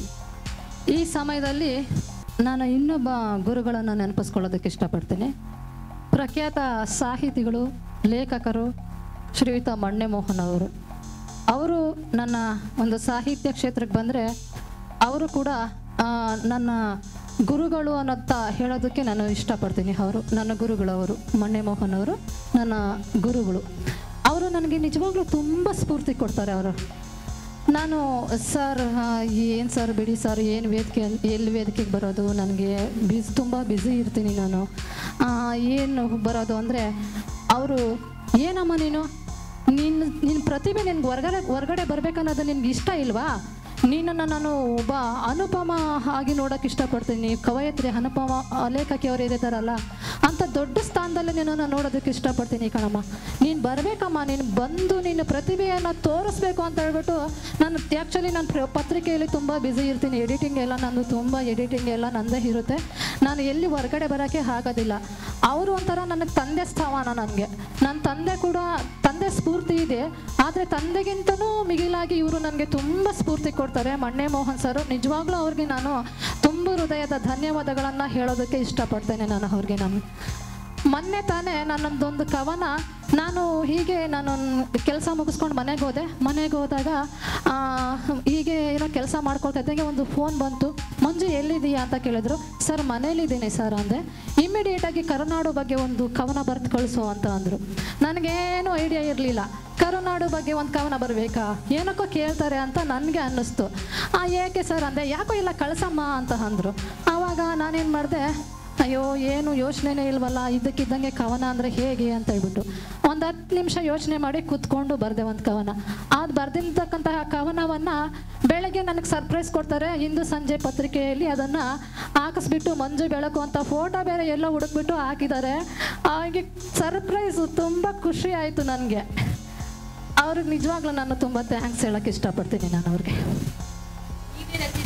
ಈ ಸಮಯದಲ್ಲಿ ನಾನು ಇನ್ನೊಬ್ಬ ಗುರುಗಳನ್ನು ನೆನಪಿಸ್ಕೊಳ್ಳೋದಕ್ಕೆ ಇಷ್ಟಪಡ್ತೀನಿ ಪ್ರಖ್ಯಾತ ಸಾಹಿತಿಗಳು ಲೇಖಕರು ಶ್ರೀಯುತ ಮಣ್ಣೆ ಮೋಹನ್ ಅವರು ಅವರು ನನ್ನ ಒಂದು ಸಾಹಿತ್ಯ ಕ್ಷೇತ್ರಕ್ಕೆ ಬಂದರೆ ಅವರು ಕೂಡ ಆ, ನನ್ನ ಗುರುಗಳು ಅನ್ನೋಂತ ಹೇಳೋದಕ್ಕೆ ನಾನು ಇಷ್ಟಪಡ್ತೀನಿ ಅವರು ನನ್ನ ಗುರುಗಳವರು ಮಣ್ಣೆ ಮೋಹನ್ ಅವರು ನನ್ನ ಗುರುಗಳು ಅವರು ನನಗೆ ನಿಜವಾಗ್ಲೂ ತುಂಬ ಸ್ಫೂರ್ತಿ ಕೊಡ್ತಾರೆ ಅವರು ನಾನು ಸರ್ ಏನು ಸರ್ ಬಿಡಿ ಸರ್ ಏನು ವೇದಿಕೆ ಎಲ್ಲಿ ವೇದಿಕೆಗೆ ಬರೋದು ನನಗೆ ಬಿಸ್ ತುಂಬ ಬ್ಯುಸಿ ಇರ್ತೀನಿ ನಾನು ಆ, ಏನು ಬರೋದು ಅಂದರೆ ಅವರು ಏನಮ್ಮ ನೀನು ನಿನ್ನ ನಿನ್ನ ಪ್ರತಿಭೆ ನಿನ್ಗೆ ಹೊರಗಡೆ ಹೊರಗಡೆ ಬರ್ಬೇಕನ್ನೋದು ನಿನ್ಗೆ ಇಷ್ಟ ಇಲ್ವಾ ನೀನನ್ನು ನಾನು ಒಬ್ಬ ಅನುಪಮ ಆಗಿ ನೋಡೋಕೆ ಇಷ್ಟಪಡ್ತೀನಿ ಕವಯತ್ರಿ ಅನುಪಮ ಆ, ಲೇಖಕಿ ಅವರು ಇದ್ದಾರಲ್ಲ ಅಂಥ ದೊಡ್ಡ ಸ್ಥಾನದಲ್ಲಿ ನಿನ್ನನ್ನು ನೋಡೋದಕ್ಕೆ ಇಷ್ಟಪಡ್ತೀನಿ ಕಣಮ್ಮ ನೀನು ಬರಬೇಕಮ್ಮ ನೀನು ಬಂದು ನಿನ್ನ ಪ್ರತಿಭೆಯನ್ನು ತೋರಿಸ್ಬೇಕು ಅಂತ ಹೇಳ್ಬಿಟ್ಟು ನಾನು ಆ್ಯಕ್ಚುಲಿ ನಾನು ಪ್ರ- ಪತ್ರಿಕೆಯಲ್ಲಿ ತುಂಬ ಬ್ಯುಸಿ ಇರ್ತೀನಿ ಎಡಿಟಿಂಗ್ ಎಲ್ಲ ನಂದು ತುಂಬ ಎಡಿಟಿಂಗ್ ಎಲ್ಲ ನಂದೇ ಇರುತ್ತೆ ನಾನು ಎಲ್ಲಿ ಹೊರಗಡೆ ಬರೋಕ್ಕೆ ಆಗೋದಿಲ್ಲ ಅವರು ಒಂಥರ ನನಗೆ ತಂದೆ ಸ್ಥಾನ ನನಗೆ ನನ್ನ ತಂದೆ ಕೂಡ ತಂದೆ ಸ್ಫೂರ್ತಿ ಇದೆ ಆದರೆ ತಂದೆಗಿಂತನೂ ಮಿಗಿಲಾಗಿ ಇವರು ನನಗೆ ತುಂಬ ಸ್ಫೂರ್ತಿ ಕೊಡ್ತಾರೆ ಮಣ್ಣೆ ಮೋಹನ್ ಸರ್ ನಿಜವಾಗ್ಲೂ ಅವ್ರಿಗೆ ನಾನು ತುಂಬ ಹೃದಯದ ಧನ್ಯವಾದಗಳನ್ನು ಹೇಳೋದಕ್ಕೆ ಇಷ್ಟಪಡ್ತೇನೆ ನಾನು ಅವ್ರಿಗೆ ನಾನು ಮೊನ್ನೆ ತಾನೇ ನನ್ನದೊಂದು ಕವನ ನಾನು ಹೀಗೆ ನಾನು ಕೆಲಸ ಮುಗಿಸ್ಕೊಂಡು ಮನೆಗೆ ಹೋದೆ ಮನೆಗೆ ಹೋದಾಗ ಆ, ಹೀಗೆ ಏನೋ ಕೆಲಸ ಮಾಡ್ಕೊಳ್ತಾ ಇದ್ದಂಗೆ ಒಂದು ಫೋನ್ ಬಂತು ಮಂಜು ಎಲ್ಲಿದೆಯಾ ಅಂತ ಕೇಳಿದ್ರು ಸರ್ ಮನೇಲಿದ್ದೀನಿ ಸರ್ ಅಂದೆ ಇಮ್ಮಿಡಿಯೇಟಾಗಿ ಕರುನಾಡು ಬಗ್ಗೆ ಒಂದು ಕವನ ಬರೆದು ಕಳಿಸು ಅಂತ ಅಂದರು ನನಗೇನು ಐಡಿಯಾ ಇರಲಿಲ್ಲ ಕರುನಾಡು ಬಗ್ಗೆ ಒಂದು ಕವನ ಬರಬೇಕಾ ಏನಕ್ಕೋ ಕೇಳ್ತಾರೆ ಅಂತ ನನಗೆ ಅನ್ನಿಸ್ತು ಆ ಏಕೆ ಸರ್ ಅಂದೆ ಯಾಕೋ ಇಲ್ಲ ಕಳ್ಸಮ್ಮ ಅಂತ ಅಂದರು ಆವಾಗ ನಾನೇನು ಮಾಡಿದೆ ಅಯ್ಯೋ ಏನು ಯೋಚನೆನೇ ಇಲ್ವಲ್ಲ ಇದ್ದಕ್ಕಿದ್ದಂಗೆ ಕವನ ಅಂದರೆ ಹೇಗೆ ಅಂತ ಹೇಳ್ಬಿಟ್ಟು ಒಂದು ಹತ್ತು ನಿಮಿಷ ಯೋಚನೆ ಮಾಡಿ ಕೂತ್ಕೊಂಡು ಬರೆದೆ ಒಂದು ಕವನ ಅದು ಬರೆದಿರ್ತಕ್ಕಂತಹ ಕವನವನ್ನು ಬೆಳಗ್ಗೆ ನನಗೆ ಸರ್ಪ್ರೈಸ್ ಕೊಡ್ತಾರೆ ಇಂದು ಸಂಜೆ ಪತ್ರಿಕೆಯಲ್ಲಿ ಅದನ್ನು ಹಾಕಿಸ್ಬಿಟ್ಟು ಮಂಜು ಬೆಳಕು ಅಂತ ಫೋಟೋ ಬೇರೆ ಎಲ್ಲ ಹುಡುಕ್ಬಿಟ್ಟು ಹಾಕಿದ್ದಾರೆ ಹಾಗೆ ಸರ್ಪ್ರೈಸು ತುಂಬ ಖುಷಿ ಆಯಿತು ನನಗೆ ಅವ್ರಿಗೆ ನಿಜವಾಗ್ಲೂ ನಾನು ತುಂಬ ಥ್ಯಾಂಕ್ಸ್ ಹೇಳೋಕ್ಕೆ ಇಷ್ಟಪಡ್ತೀನಿ ನಾನು ಅವ್ರಿಗೆ ನೀವೇ ರಚಿಸಿ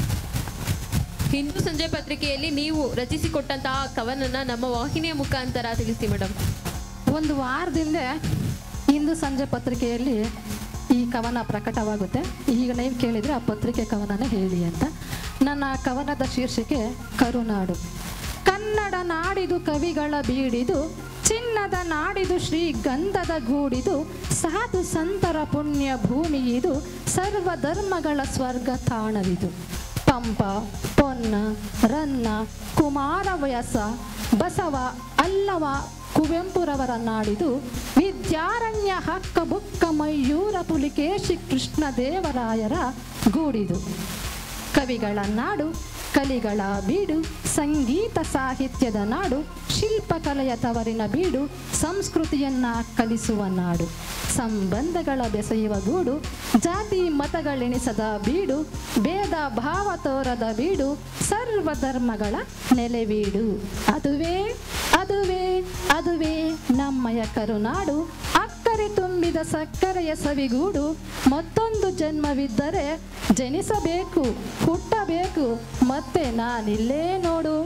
ಹಿಂದೂ ಸಂಜೆ ಪತ್ರಿಕೆಯಲ್ಲಿ ನೀವು ರಚಿಸಿಕೊಟ್ಟಂತಹ ಕವನನ್ನ ನಮ್ಮ ವಾಹಿನಿಯ ಮುಖಾಂತರ ತಿಳಿಸಿ ಮೇಡಮ್ ಒಂದು ವಾರದಿಂದ ಇಂದು ಸಂಜೆ ಪತ್ರಿಕೆಯಲ್ಲಿ ಈ ಕವನ ಪ್ರಕಟವಾಗುತ್ತೆ ಈಗ ನೀವು ಕೇಳಿದರೆ ಆ ಪತ್ರಿಕೆ ಕವನನೇ ಹೇಳಿ ಅಂತ ನನ್ನ ಕವನದ ಶೀರ್ಷಿಕೆ ಕರುನಾಡು ಕನ್ನಡ ನಾಡಿದು ಕವಿಗಳ ಬೀಡಿದು ಚಿನ್ನದ ನಾಡಿದು ಶ್ರೀ ಗಂಧದ ಗೂಡಿದು ಸಾಧು ಸಂತರ ಪುಣ್ಯ ಭೂಮಿ ಇದು ಸರ್ವ ಧರ್ಮಗಳ ಸ್ವರ್ಗ ತಾಣವಿದು ಪಂಪ ಪೊನ್ನ ರನ್ನ ಕುಮಾರವ್ಯಾಸ ಬಸವ ಅಲ್ಲವ ಕುವೆಂಪುರವರ ನಾಡಿದು ವಿದ್ಯಾರಣ್ಯ ಹಕ್ಕ ಬುಕ್ಕ ಮಯೂರ ಪುಲಿಕೇಶಿ ಕೃಷ್ಣದೇವರಾಯರ ಗೂಡಿದು ಕವಿಗಳ ನಾಡು ಕಲಿಗಳ ಬೀಡು ಸಂಗೀತ ಸಾಹಿತ್ಯದ ನಾಡು ಶಿಲ್ಪಕಲೆಯ ತವರಿನ ಬೀಡು ಸಂಸ್ಕೃತಿಯನ್ನ ಕಲಿಸುವ ನಾಡು ಸಂಬಂಧಗಳ ಬೆಸೆಯುವ ಗೂಡು ಜಾತಿ ಮತಗಳೆಣಿಸದ ಬೀಡು ಭೇದ ಭಾವ ತೋರದ ಬೀಡು ಸರ್ವ ಧರ್ಮಗಳ ನೆಲೆವೀಡು ಅದುವೇ ಅದುವೇ ಅದುವೇ ನಮ್ಮಯ ಕರುನಾಡು ಅಕ್ಕರೆ ತುಂಬಿದ ಸಕ್ಕರೆಯ ಸವಿಗೂಡು ಮತ್ತೊಂದು ಜನ್ಮವಿದ್ದರೆ ಜನಿಸಬೇಕು ಹುಟ್ಟಬೇಕು ಮತ್ತೆ ನಾನಿಲ್ಲೇ ನೋಡು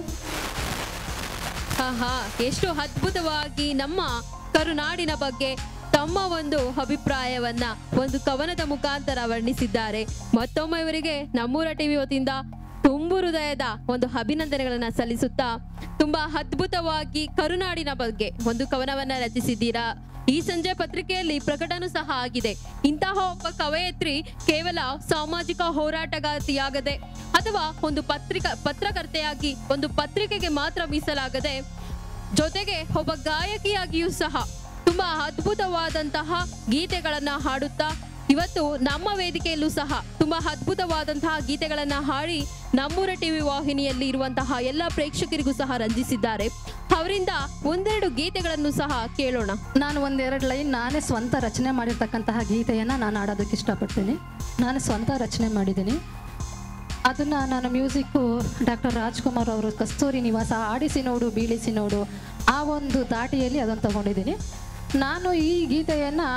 ಆಹಾ ಎಷ್ಟು ಅದ್ಭುತವಾಗಿ ನಮ್ಮ ಕರುನಾಡಿನ ಬಗ್ಗೆ ತಮ್ಮ ಒಂದು ಅಭಿಪ್ರಾಯವನ್ನ ಒಂದು ಕವನದ ಮುಖಾಂತರ ವರ್ಣಿಸಿದ್ದಾರೆ ಮತ್ತೊಮ್ಮೆ ಇವರಿಗೆ ನಮ್ಮೂರ ಟಿವಿ ವತಿಯಿಂದ ತುಂಬು ಹೃದಯದ ಒಂದು ಅಭಿನಂದನೆಗಳನ್ನ ಸಲ್ಲಿಸುತ್ತಾ ತುಂಬಾ ಅದ್ಭುತವಾಗಿ ಕರುನಾಡಿನ ಬಗ್ಗೆ ಒಂದು ಕವನವನ್ನ ರಚಿಸಿದ್ದೀರಾ ಈ ಸಂಜೆ ಪತ್ರಿಕೆಯಲ್ಲಿ ಪ್ರಕಟನೂ ಸಹ ಆಗಿದೆ ಇಂತಹ ಒಬ್ಬ ಕವಯತ್ರಿ ಕೇವಲ ಸಾಮಾಜಿಕ ಹೋರಾಟಗಾರ್ತಿಯಾಗದೆ ಅಥವಾ ಒಂದು ಪತ್ರಿಕಾ ಪತ್ರಕರ್ತೆಯಾಗಿ ಒಂದು ಪತ್ರಿಕೆಗೆ ಮಾತ್ರ ಮೀಸಲಾಗದೆ ಜೊತೆಗೆ ಒಬ್ಬ ಗಾಯಕಿಯಾಗಿಯೂ ಸಹ ತುಂಬಾ ಅದ್ಭುತವಾದಂತಹ ಗೀತೆಗಳನ್ನ ಹಾಡುತ್ತಾ ಇವತ್ತು ನಮ್ಮ ವೇದಿಕೆಯಲ್ಲೂ ಸಹ ತುಂಬಾ ಅದ್ಭುತವಾದಂತಹ ಗೀತೆಗಳನ್ನ ಹಾಡಿ ನಮ್ಮೂರ ಟಿವಿ ವಾಹಿನಿಯಲ್ಲಿ ಇರುವಂತಹ ಎಲ್ಲ ಪ್ರೇಕ್ಷಕರಿಗೂ ಸಹ ರಂಜಿಸಿದ್ದಾರೆ ಅವರಿಂದ ಒಂದೆರಡು ಗೀತೆಗಳನ್ನು ಸಹ ಕೇಳೋಣ ನಾನು ಒಂದೆರಡು ಲೈನ್ ನಾನೇ ಸ್ವಂತ ರಚನೆ ಮಾಡಿರ್ತಕ್ಕಂತಹ ಗೀತೆಯನ್ನು ನಾನು ಹಾಡೋದಕ್ಕೆ ಇಷ್ಟಪಡ್ತೀನಿ ನಾನು ಸ್ವಂತ ರಚನೆ ಮಾಡಿದ್ದೀನಿ ಅದನ್ನು ನಾನು ಮ್ಯೂಸಿಕ್ಕು ಡಾಕ್ಟರ್ ರಾಜ್ಕುಮಾರ್ ಅವರು ಕಸ್ತೂರಿ ನಿವಾಸ ಆಡಿಸಿ ನೋಡು ಬೀಳಿಸಿ ನೋಡು ಆ ಒಂದು ದಾಟಿಯಲ್ಲಿ ಅದನ್ನು ತಗೊಂಡಿದ್ದೀನಿ ನಾನು ಈ ಗೀತೆಯನ್ನು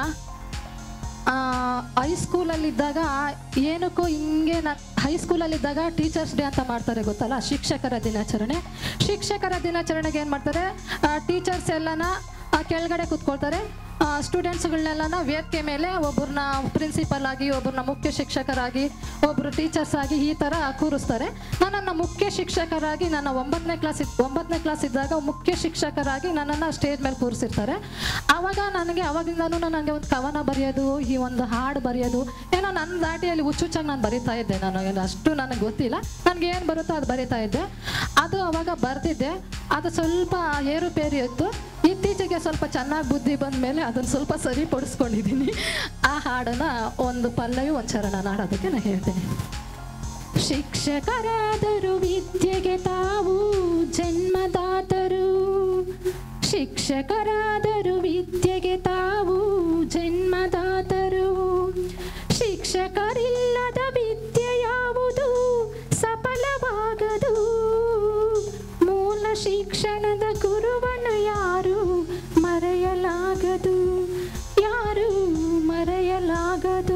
ಹೈಸ್ಕೂಲಲ್ಲಿದ್ದಾಗ ಏನಕ್ಕೋ ಹಿಂಗೆ ನಾನು ಹೈಸ್ಕೂಲಲ್ಲಿದ್ದಾಗ ಟೀಚರ್ಸ್ ಡೇ ಅಂತ ಮಾಡ್ತಾರೆ ಗೊತ್ತಲ್ಲ ಶಿಕ್ಷಕರ ದಿನಾಚರಣೆ ಶಿಕ್ಷಕರ ದಿನಾಚರಣೆಗೆ ಏನು ಮಾಡ್ತಾರೆ ಟೀಚರ್ಸ್ ಎಲ್ಲನ ಆ, ಕೆಳಗಡೆ ಕೂತ್ಕೊಳ್ತಾರೆ ಸ್ಟೂಡೆಂಟ್ಸ್ಗಳನ್ನೆಲ್ಲನ ವೇದಿಕೆ ಮೇಲೆ ಒಬ್ಬರನ್ನ ಪ್ರಿನ್ಸಿಪಲ್ ಆಗಿ ಒಬ್ಬರನ್ನ ಮುಖ್ಯ ಶಿಕ್ಷಕರಾಗಿ ಒಬ್ಬರು ಟೀಚರ್ಸ್ ಆಗಿ ಈ ಥರ ಕೂರಿಸ್ತಾರೆ ನನ್ನನ್ನು ಮುಖ್ಯ ಶಿಕ್ಷಕರಾಗಿ ನನ್ನ ಒಂಬತ್ತನೇ ಕ್ಲಾಸ್ ಒಂಬತ್ತನೇ ಕ್ಲಾಸ್ ಇದ್ದಾಗ ಮುಖ್ಯ ಶಿಕ್ಷಕರಾಗಿ ನನ್ನನ್ನು ಸ್ಟೇಜ್ ಮೇಲೆ ಕೂರಿಸಿರ್ತಾರೆ ಆವಾಗ ನನಗೆ ಅವಾಗಿಂದನೂ ನನಗೆ ಒಂದು ಕವನ ಬರೆಯೋದು ಈ ಒಂದು ಹಾಡು ಬರೆಯೋದು ಏನೋ ನನ್ನ ದಾಟಿಯಲ್ಲಿ ಹುಚ್ಚುಚ್ಚಾಗಿ ನಾನು ಬರಿತಾ ಇದ್ದೆ ನಾನು ಏನು ಅಷ್ಟು ನನಗೆ ಗೊತ್ತಿಲ್ಲ ನನಗೆ ಏನು ಬರುತ್ತೋ ಅದು ಬರಿತಾ ಇದ್ದೆ ಅದು ಅವಾಗ ಬರ್ತಿದ್ದೆ ಅದು ಸ್ವಲ್ಪ ಏರುಪೇರು ಇತ್ತು ಇತ್ತೀಚೆಗೆ ಸ್ವಲ್ಪ ಚೆನ್ನಾಗಿ ಬುದ್ಧಿ ಬಂದ ಮೇಲೆ ಅದನ್ನು ಸ್ವಲ್ಪ ಸರಿಪಡಿಸ್ಕೊಂಡಿದ್ದೀನಿ ಆ ಹಾಡನ್ನ ಒಂದು ಪಲ್ಲವಿ ಒಂದು ಚರಣ ಹಾಡೋದಕ್ಕೆ ನಾನು ಹೇಳ್ತೀನಿ ಶಿಕ್ಷಕರಾದರು ವಿದ್ಯೆಗೆ ತಾವು ಜನ್ಮದಾತರು ಶಿಕ್ಷಕರಾದರು ವಿದ್ಯೆಗೆ ತಾವು ಜನ್ಮದಾತರು ಶಿಕ್ಷಕರಿಲ್ಲದ ವಿದ್ಯೆ ಯಾವುದು ಸಫಲವಾಗದು ಮೂಲ ಶಿಕ್ಷಣದ ಗುರುವನ್ನು ಯಾರು ಮರೆಯಲಾಗದು ಯಾರು ಮರೆಯಲಾಗದು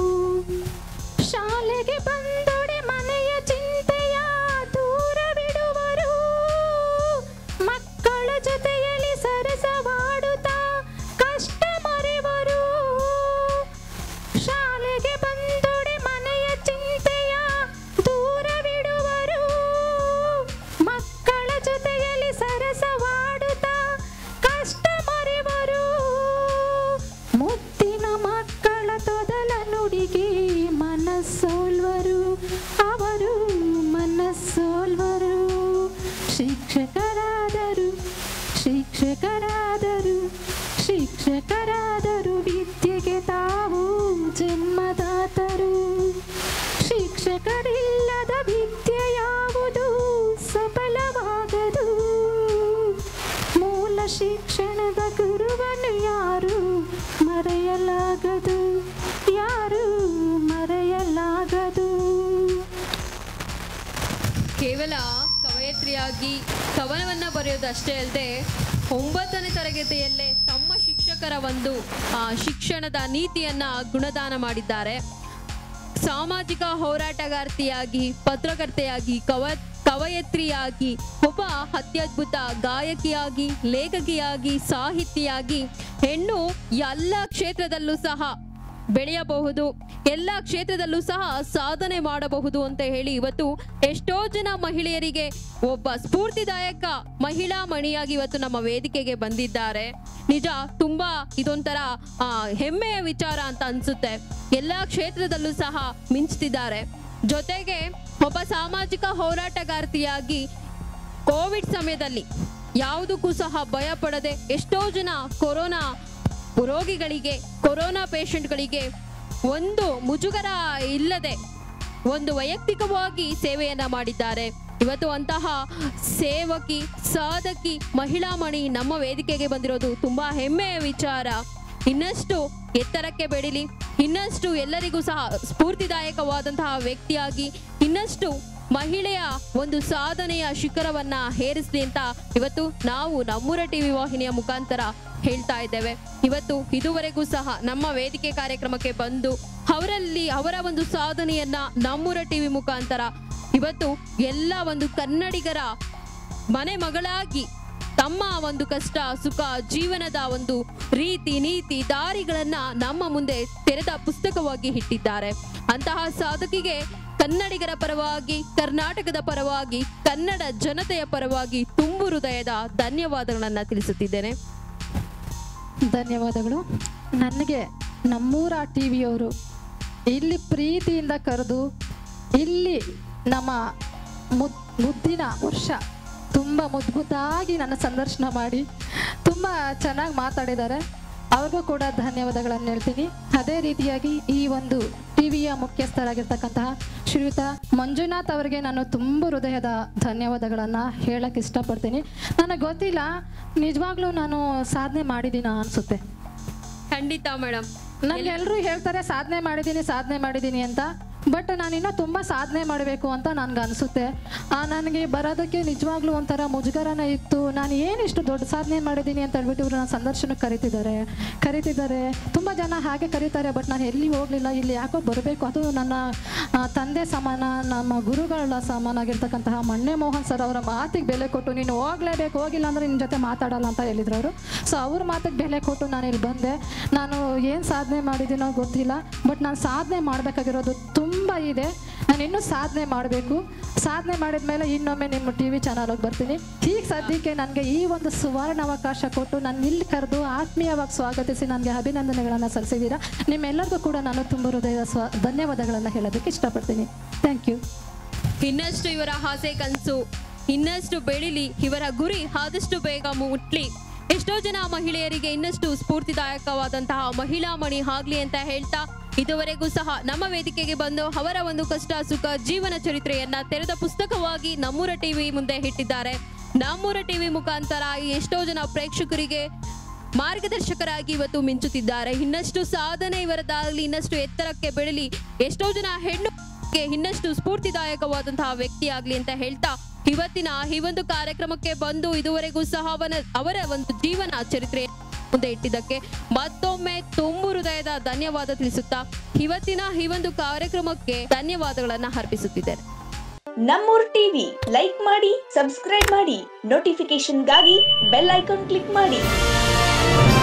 ಶಾಲೆಗೆ ಬಂದೊಡೆ ಮನೆಯ ಚಿಂತೆಯ ದೂರವಿಡುವರು ಮಕ್ಕಳ ಜೊತೆಯಲ್ಲಿ ಸರಸವಾಡುತ್ತಾ ಕಷ್ಟ ಮರೆವರು ಶಾಲೆಗೆ ಬಂದೊಡೆ ಮನೆಯ ಚಿಂತೆಯ ದೂರವಿಡುವರು ಮಕ್ಕಳ ಜೊತೆಯಲ್ಲಿ ಸರಸವಾಡುತ್ತಾ ಕಷ್ಟ ಮರೆವರು ಮುತ್ತಿನ ಮಕ್ಕಳ ತೊದಲ ನುಡಿಗೆ ಮನಸ್ಸೋಲ್ವರು ಅವರು ಮನಸ್ಸೋಲ್ವರು ಶಿಕ್ಷಕರಾದರು ಶಿಕ್ಷಕರಾದರು ಶಿಕ್ಷಕರಾದರು ವಿದ್ಯೆಗೆ ತಾವು ಜನ್ಮದಾತರು ಶಿಕ್ಷಕರಿಲ್ಲದ ವಿದ್ಯೆ ಯಾವುದು ಸಫಲವಾಗದು ಮೂಲ ಶಿಕ್ಷಣದ ಗುರುವನ್ನು ಯಾರು ಮರೆಯಲಾಗದು ಯಾರು ಮರೆಯಲಾಗದು ಕೇವಲ ಕವಯತ್ರಿಯಾಗಿ ಕವನವನ್ನ ಬರೆಯೋದು ಅಷ್ಟೇ ಅಲ್ಲದೆ ಒಂಬತ್ತನೇ ತರಗತಿಯಲ್ಲೇ ತಮ್ಮ ಶಿಕ್ಷಕರ ಒಂದು ಆ, ಶಿಕ್ಷಣದ ನೀತಿಯನ್ನ ಗುಣದಾನ ಮಾಡಿದ್ದಾರೆ ಸಾಮಾಜಿಕ ಹೋರಾಟಗಾರ್ತಿಯಾಗಿ ಪತ್ರಕರ್ತೆಯಾಗಿ ಕವ ಕವಯತ್ರಿಯಾಗಿ ಒಬ್ಬ ಅತ್ಯದ್ಭುತ ಗಾಯಕಿಯಾಗಿ ಲೇಖಕಿಯಾಗಿ ಸಾಹಿತಿಯಾಗಿ ಹೆಣ್ಣು ಎಲ್ಲ ಕ್ಷೇತ್ರದಲ್ಲೂ ಸಹ ಬೆಳೆಯಬಹುದು ಎಲ್ಲ ಕ್ಷೇತ್ರದಲ್ಲೂ ಸಹ ಸಾಧನೆ ಮಾಡಬಹುದು ಅಂತ ಹೇಳಿ ಇವತ್ತು ಎಷ್ಟೋ ಜನ ಮಹಿಳೆಯರಿಗೆ ಒಬ್ಬ ಸ್ಫೂರ್ತಿದಾಯಕ ಮಹಿಳಾ ಮಣಿಯಾಗಿ ಇವತ್ತು ನಮ್ಮ ವೇದಿಕೆಗೆ ಬಂದಿದ್ದಾರೆ ನಿಜ ತುಂಬಾ ಇದೊಂಥರ ಆ, ಹೆಮ್ಮೆಯ ವಿಚಾರ ಅಂತ ಅನ್ಸುತ್ತೆ ಎಲ್ಲ ಕ್ಷೇತ್ರದಲ್ಲೂ ಸಹ ಮಿಂಚ್ತಿದ್ದಾರೆ ಜೊತೆಗೆ ಒಬ್ಬ ಸಾಮಾಜಿಕ ಹೋರಾಟಗಾರ್ತಿಯಾಗಿ ಕೋವಿಡ್ ಸಮಯದಲ್ಲಿ ಯಾವುದಕ್ಕೂ ಸಹ ಭಯ ಪಡದೆ ಎಷ್ಟೋ ಜನ ಕೊರೋನಾ ರೋಗಿಗಳಿಗೆ ಕೊರೋನಾ ಪೇಷಂಟ್ಗಳಿಗೆ ಒಂದು ಮುಜುಗರ ಇಲ್ಲದೆ ಒಂದು ವೈಯಕ್ತಿಕವಾಗಿ ಸೇವೆಯನ್ನ ಮಾಡಿದ್ದಾರೆ ಇವತ್ತು ಅಂತಹ ಸೇವಕಿ ಸಾಧಕಿ ಮಹಿಳಾ ಮಣಿ ನಮ್ಮ ವೇದಿಕೆಗೆ ಬಂದಿರೋದು ತುಂಬಾ ಹೆಮ್ಮೆಯ ವಿಚಾರ ಇನ್ನಷ್ಟು ಎತ್ತರಕ್ಕೆ ಬೆಳಿಲಿ ಇನ್ನಷ್ಟು ಎಲ್ಲರಿಗೂ ಸಹ ಸ್ಫೂರ್ತಿದಾಯಕವಾದಂತಹ ವ್ಯಕ್ತಿಯಾಗಿ ಇನ್ನಷ್ಟು ಮಹಿಳೆಯ ಒಂದು ಸಾಧನೆಯ ಶಿಖರವನ್ನ ಹೇರಿಸಲಿ ಅಂತ ಇವತ್ತು ನಾವು ನಮ್ಮೂರ ಟಿವಿ ವಾಹಿನಿಯ ಮುಖಾಂತರ ಹೇಳ್ತಾ ಇದ್ದೇವೆ ಇವತ್ತು ಇದುವರೆಗೂ ಸಹ ನಮ್ಮ ವೇದಿಕೆ ಕಾರ್ಯಕ್ರಮಕ್ಕೆ ಬಂದು ಅವರಲ್ಲಿ ಅವರ ಒಂದು ಸಾಧನೆಯನ್ನ ನಮ್ಮೂರ ಟಿವಿ ಮುಖಾಂತರ ಇವತ್ತು ಎಲ್ಲ ಒಂದು ಕನ್ನಡಿಗರ ಮನೆ ಮಗಳಾಗಿ ತಮ್ಮ ಒಂದು ಕಷ್ಟ ಸುಖ ಜೀವನದ ಒಂದು ರೀತಿ ನೀತಿ ದಾರಿಗಳನ್ನ ನಮ್ಮ ಮುಂದೆ ತೆರೆದ ಪುಸ್ತಕವಾಗಿ ಇಟ್ಟಿದ್ದಾರೆ ಅಂತಹ ಸಾಧಕಿಗೆ ಕನ್ನಡಿಗರ ಪರವಾಗಿ ಕರ್ನಾಟಕದ ಪರವಾಗಿ ಕನ್ನಡ ಜನತೆಯ ಪರವಾಗಿ ತುಂಬು ಹೃದಯದ ಧನ್ಯವಾದಗಳನ್ನ ತಿಳಿಸುತ್ತಿದ್ದೇನೆ ಧನ್ಯವಾದಗಳು ನನಗೆ ನಮ್ಮೂರ ಟಿ ವಿಯವರು ಇಲ್ಲಿ ಪ್ರೀತಿಯಿಂದ ಕರೆದು ಇಲ್ಲಿ ನಮ್ಮ ಮುದ್ ಮುದ್ದಿನ ವರ್ಷ ತುಂಬ ಮುದ್ದು ಮುದ್ದಾಗಿ ನನ್ನ ಸಂದರ್ಶನ ಮಾಡಿ ತುಂಬ ಚೆನ್ನಾಗಿ ಮಾತಾಡಿದ್ದಾರೆ ಅವ್ರಿಗೂ ಕೂಡ ಧನ್ಯವಾದಗಳನ್ನು ಹೇಳ್ತೀನಿ ಅದೇ ರೀತಿಯಾಗಿ ಈ ಒಂದು ಟಿ ವಿಯ ಮುಖ್ಯಸ್ಥರಾಗಿರ್ತಕ್ಕಂತಹ ಶ್ರೀಯುತ ಮಂಜುನಾಥ್ ಅವರಿಗೆ ನಾನು ತುಂಬ ಹೃದಯದ ಧನ್ಯವಾದಗಳನ್ನು ಹೇಳಕ್ಕೆ ಇಷ್ಟಪಡ್ತೀನಿ ನನಗೆ ಗೊತ್ತಿಲ್ಲ ನಿಜವಾಗ್ಲೂ ನಾನು ಸಾಧನೆ ಮಾಡಿದ್ದೀನ ಅನಿಸುತ್ತೆ ಖಂಡಿತ ಮೇಡಮ್ ನನಗೆ ಎಲ್ಲರೂ ಹೇಳ್ತಾರೆ ಸಾಧನೆ ಮಾಡಿದ್ದೀನಿ ಸಾಧನೆ ಮಾಡಿದ್ದೀನಿ ಅಂತ ಬಟ್ ನಾನಿನ್ನೂ ತುಂಬ ಸಾಧನೆ ಮಾಡಬೇಕು ಅಂತ ನನಗೆ ಅನಿಸುತ್ತೆ ನನಗೆ ಬರೋದಕ್ಕೆ ನಿಜವಾಗ್ಲೂ ಒಂಥರ ಮುಜುಗರನೇ ಇತ್ತು ನಾನು ಏನು ಇಷ್ಟು ದೊಡ್ಡ ಸಾಧನೆ ಮಾಡಿದ್ದೀನಿ ಅಂತ ಹೇಳ್ಬಿಟ್ಟು ಇವರು ನನ್ನ ಸಂದರ್ಶನಕ್ಕೆ ಕರಿತಿದ್ದಾರೆ ಕರಿತಿದ್ದಾರೆ ತುಂಬ ಜನ ಹಾಗೆ ಕರೀತಾರೆ ಬಟ್ ನಾನು ಎಲ್ಲಿ ಹೋಗಲಿಲ್ಲ ಇಲ್ಲಿ ಯಾಕೋ ಬರಬೇಕು ಅದು ನನ್ನ ಆ, ತಂದೆ ಸಮಾನ ನಮ್ಮ ಗುರುಗಳ ಸಮಾನ ಆಗಿರ್ತಕ್ಕಂತಹ ಮಣ್ಣೆ ಮೋಹನ್ ಸರ್ ಅವರ ಮಾತಿಗೆ ಬೆಲೆ ಕೊಟ್ಟು ನೀನು ಹೋಗ್ಲೇಬೇಕು ಹೋಗಿಲ್ಲ ಅಂದರೆ ನಿನ್ನ ಜೊತೆ ಮಾತಾಡಲ್ಲ ಅಂತ ಹೇಳಿದ್ರು ಅವರು ಸೊ ಅವ್ರ ಮಾತಿಗೆ ಬೆಲೆ ಕೊಟ್ಟು ನಾನು ಇಲ್ಲಿ ಬಂದೆ ನಾನು ಏನು ಸಾಧನೆ ಮಾಡಿದ್ದೀನೋ ಗೊತ್ತಿಲ್ಲ ಬಟ್ ನಾನು ಸಾಧನೆ ಮಾಡಬೇಕಾಗಿರೋದು ತುಂಬ ಇದೆ ನಾನು ಇನ್ನೂ ಸಾಧನೆ ಮಾಡಬೇಕು ಸಾಧನೆ ಮಾಡಿದ ಮೇಲೆ ಇನ್ನೊಮ್ಮೆ ನಿಮ್ಮ ಟಿ ವಿ ಚಾನಲ್ಗೆ ಬರ್ತೀನಿ ಈಗ ಸದ್ಯಕ್ಕೆ ನನಗೆ ಈ ಒಂದು ಸುವರ್ಣ ಅವಕಾಶ ಕೊಟ್ಟು ನಾನು ಇಲ್ಲಿ ಕರೆದು ಆತ್ಮೀಯವಾಗಿ ಸ್ವಾಗತಿಸಿ ನನಗೆ ಅಭಿನಂದನೆಗಳನ್ನು ಸಲ್ಲಿಸಿದ್ದೀರಾ ನಿಮ್ಮೆಲ್ಲರಿಗೂ ಕೂಡ ನಾನು ತುಂಬ ಹೃದಯದ ಸ್ವ ಧನ್ಯವಾದಗಳನ್ನು ಹೇಳೋದಕ್ಕೆ ಇಷ್ಟಪಡ್ತೀನಿ ಥ್ಯಾಂಕ್ ಯು ಇನ್ನಷ್ಟು ಇವರ ಆಸೆ ಕನಸು ಇನ್ನಷ್ಟು ಬೆಳಿಲಿ ಇವರ ಗುರಿ ಆದಷ್ಟು ಬೇಗ ಮುಟ್ಲಿ ಎಷ್ಟೋ ಜನ ಮಹಿಳೆಯರಿಗೆ ಇನ್ನಷ್ಟು ಸ್ಫೂರ್ತಿದಾಯಕವಾದಂತಹ ಮಹಿಳಾ ಮಣಿ ಆಗ್ಲಿ ಅಂತ ಹೇಳ್ತಾ ಇದುವರೆಗೂ ಸಹ ನಮ್ಮ ವೇದಿಕೆಗೆ ಬಂದು ಅವರ ಒಂದು ಕಷ್ಟ ಸುಖ ಜೀವನ ಚರಿತ್ರೆಯನ್ನ ತೆರೆದ ಪುಸ್ತಕವಾಗಿ ನಮ್ಮೂರ ಟಿವಿ ಮುಂದೆ ಇಟ್ಟಿದ್ದಾರೆ ನಮ್ಮೂರ ಟಿವಿ ಮುಖಾಂತರ ಎಷ್ಟೋ ಜನ ಪ್ರೇಕ್ಷಕರಿಗೆ ಮಾರ್ಗದರ್ಶಕರಾಗಿ ಇವತ್ತು ಮಿಂಚುತ್ತಿದ್ದಾರೆ ಇನ್ನಷ್ಟು ಸಾಧನೆ ಇವರದಾಗಲಿ ಇನ್ನಷ್ಟು ಎತ್ತರಕ್ಕೆ ಬೆಳಲಿ ಎಷ್ಟೋ ಜನ ಹೆಣ್ಣು ಗೆ ಇನ್ನಷ್ಟು ಸ್ಫೂರ್ತಿದಾಯಕವಾದಂತಹ ವ್ಯಕ್ತಿ ಆಗ್ಲಿ ಅಂತ ಹೇಳ್ತಾ ಇವತ್ತಿನ ಈ ಒಂದು ಕಾರ್ಯಕ್ರಮಕ್ಕೆ ಬಂದು ಇದುವರೆಗೂ ಸಹ ಅವನ ಅವರ ಒಂದು ಜೀವನ ಚರಿತ್ರೆ ಮುಂದೆ ಇಟ್ಟಿದ್ದಕ್ಕೆ ಮತ್ತೊಮ್ಮೆ ತುಂಬು ಹೃದಯದ ಧನ್ಯವಾದ ತಿಳಿಸುತ್ತಾ ಇವತ್ತಿನ ಈ ಒಂದು ಕಾರ್ಯಕ್ರಮಕ್ಕೆ ಧನ್ಯವಾದಗಳನ್ನ ಅರ್ಪಿಸುತ್ತಿದ್ದೇನೆ ನಮ್ಮೂರ್ ಟಿವಿ ಲೈಕ್ ಮಾಡಿ ಸಬ್ಸ್ಕ್ರೈಬ್ ಮಾಡಿ ನೋಟಿಫಿಕೇಶನ್ಗಾಗಿ ಬೆಲ್ ಐಕಾನ್ ಕ್ಲಿಕ್ ಮಾಡಿ